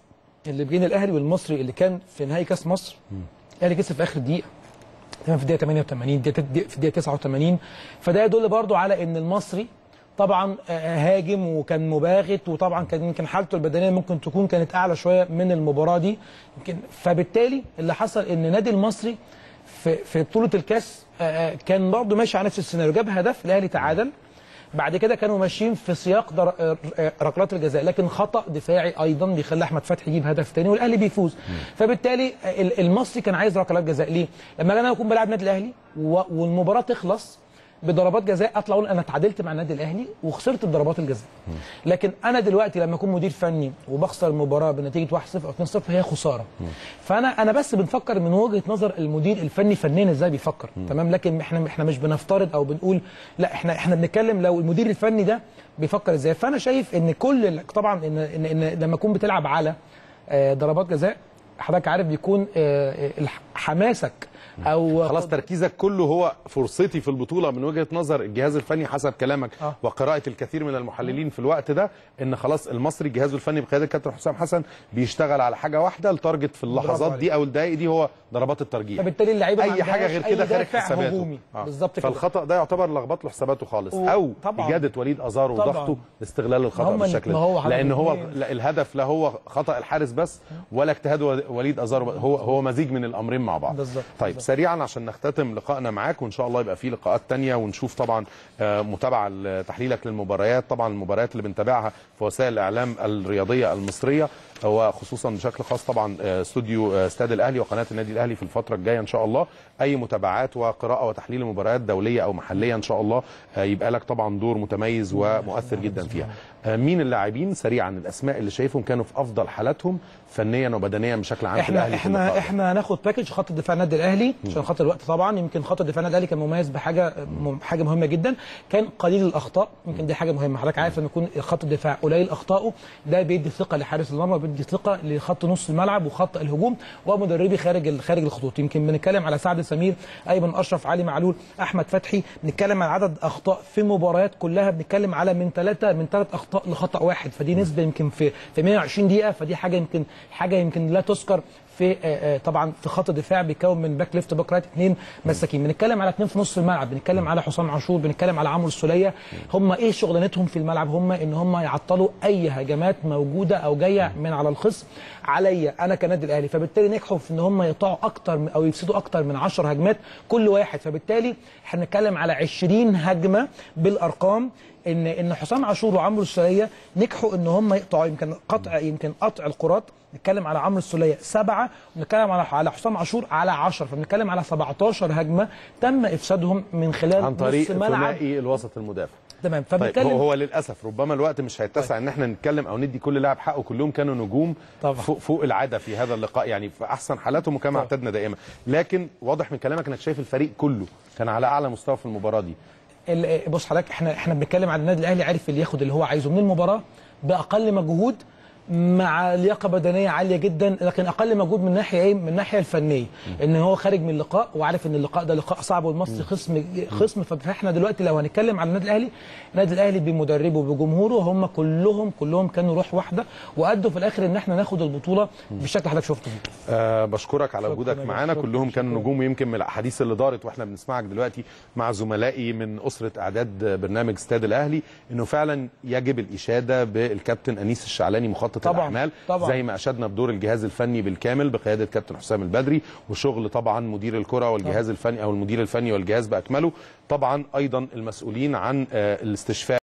اللي بين الاهلي والمصري اللي كان في نهائي كاس مصر الاهلي كسب في اخر دقيقه تمام في الدقيقه 88 دقيقة- في الدقيقه 89 فده يدل برضو على ان المصري طبعا آه، هاجم وكان مباغت وطبعا كان يمكن حالته البدنيه ممكن تكون كانت اعلى شويه من المباراه دي يمكن فبالتالي اللي حصل ان النادي المصري في في بطوله الكاس آه، آه، كان برضه ماشي على نفس السيناريو جاب هدف الاهلي تعادل بعد كده كانوا ماشيين في سياق در... آه، آه، ركلات الجزاء لكن خطا دفاعي ايضا بيخلي احمد فتحي يجيب هدف تاني والاهلي بيفوز فبالتالي آه، ال- المصري كان عايز ركلات جزاء ليه لما انا اكون بلعب النادي الاهلي و... والمباراه تخلص بضربات جزاء اطلع اقول انا اتعادلت مع النادي الاهلي وخسرت بضربات الجزاء لكن انا دلوقتي لما اكون مدير فني وبخسر المباراه بنتيجه 1-0 او 2-0 هي خساره فانا انا بس بنفكر من وجهه نظر المدير الفني فنيا ازاي بيفكر تمام لكن احنا احنا مش بنفترض او بنقول لا احنا احنا بنتكلم لو المدير الفني ده بيفكر ازاي فانا شايف ان كل ال- طبعا ان ان, إن لما اكون بتلعب على آه، ضربات جزاء حضرتك عارف بيكون آه، الح- حماسك او خلاص تركيزك كله هو فرصتي في البطوله من وجهه نظر الجهاز الفني حسب كلامك آه. وقراءه الكثير من المحللين في الوقت ده ان خلاص المصري جهازه الفني بقياده الكابتن حسام حسن بيشتغل على حاجه واحده التارجت في اللحظات عليك. دي او الدقائق دي هو ضربات الترجيح فبالتالي اللعيبه ما اي حاجه عندهاش غير أي كده خارج دافع حساباته هجومي. آه. بالظبط كده فالخطا ده يعتبر لخبط له حساباته خالص و- او طبعاً. اجاده وليد ازارو طبعاً. وضغطه لاستغلال الخطا هم- بالشكل ما هو ده حضرتك لان هو الاثنين. لا الهدف لا هو خطا الحارس بس ولا اجتهاد وليد ازارو هو هو مزيج من الامرين مع بعض بالظبط. طيب بالظبط. سريعا عشان نختتم لقائنا معاك وان شاء الله يبقى في لقاءات تانية ونشوف طبعا آه، متابعه لتحليلك للمباريات طبعا المباريات اللي بنتابعها في وسائل الاعلام الرياضيه المصريه وخصوصا بشكل خاص طبعا آه، استوديو آه، استاد الاهلي وقناه النادي الاهلي في الفتره الجايه ان شاء الله اي متابعات وقراءه وتحليل مباريات دوليه او محليه ان شاء الله آه، يبقى لك طبعا دور متميز ومؤثر جدا فيها آه، مين اللاعبين سريعا الاسماء اللي شايفهم كانوا في افضل حالاتهم فنيا وبدنيا بشكل عام في احنا الاهلي في اللقاء احنا ده؟ احنا هناخد باكج خط دفاع النادي الاهلي عشان خاطر الوقت طبعا يمكن خط دفاع النادي الاهلي كان مميز بحاجه م- حاجه مهمه جدا كان قليل الاخطاء يمكن دي حاجه مهمه حضرتك عارف لما يكون خط الدفاع قليل اخطائه ده بيدي ثقه لحارس المرمى بيدي ثقه لخط نص الملعب وخط الهجوم ومدربي خارج ال- خارج الخطوط يمكن بنتكلم على سعد سمير ايمن اشرف علي معلول احمد فتحي بنتكلم على عدد اخطاء في المباريات كلها بنتكلم على من ثلاثه من ثلاث اخطاء لخطا واحد فدي نسبه يمكن في في 120 دقيقه فدي حاجه يمكن حاجه يمكن لا تذكر في آه، آه، طبعا في خط دفاع بيتكون من باك ليفت باك رايت اثنين مساكين بنتكلم على اثنين في نص الملعب بنتكلم على حسام عاشور بنتكلم على عمرو السوليه هم ايه شغلانتهم في الملعب هم ان هم يعطلوا اي هجمات موجوده او جايه من على الخصم عليا انا كنادي الاهلي فبالتالي نجحوا في ان هم يقطعوا اكتر من- او يفسدوا اكتر من 10 هجمات كل واحد فبالتالي احنا بنتكلم على 20 هجمه بالارقام ان ان حسام عاشور وعمرو السوليه نجحوا ان هم يقطعوا يمكن قطع يمكن قطع الكرات نتكلم على عمرو السوليه سبعه ونتكلم على على حسام عاشور على 10 فبنتكلم على 17 هجمه تم افسادهم من خلال عن طريق نص ملعب ثنائي الوسط المدافع تمام طيب فبنتكلم هو, هو للاسف ربما الوقت مش هيتسع ان احنا نتكلم او ندي كل لاعب حقه كلهم كانوا نجوم طبعا. فوق, فوق العاده في هذا اللقاء يعني في احسن حالاتهم وكما طبعا. اعتدنا دائما لكن واضح من كلامك انك شايف الفريق كله كان على اعلى مستوى في المباراه دي ال- بص حضرتك احنا احنا بنتكلم على النادي الاهلي عارف اللي ياخد اللي هو عايزه من المباراه باقل مجهود مع لياقه بدنيه عاليه جدا لكن اقل مجهود من ناحيه ايه من الناحيه الفنيه ان هو خارج من اللقاء وعارف ان اللقاء ده لقاء صعب والمصري خصم خصم فاحنا دلوقتي لو هنتكلم على النادي الاهلي النادي الاهلي بمدربه وبجمهوره هم كلهم كلهم كانوا روح واحده وادوا في الاخر ان احنا ناخد البطوله بالشكل اللي حضرتك شفته أه بشكرك على شكراً وجودك يا معانا شكراً، كلهم كانوا شكراً. نجوم ويمكن من الاحاديث اللي دارت واحنا بنسمعك دلوقتي مع زملائي من اسره اعداد برنامج استاد الاهلي انه فعلا يجب الاشاده بالكابتن انيس الشعلاني مخطط طبعاً، الاحمال طبعاً. زي ما اشدنا بدور الجهاز الفني بالكامل بقياده كابتن حسام البدري وشغل طبعا مدير الكره والجهاز الفني او المدير الفني والجهاز باكمله طبعا ايضا المسؤولين عن آه، الاستشفاء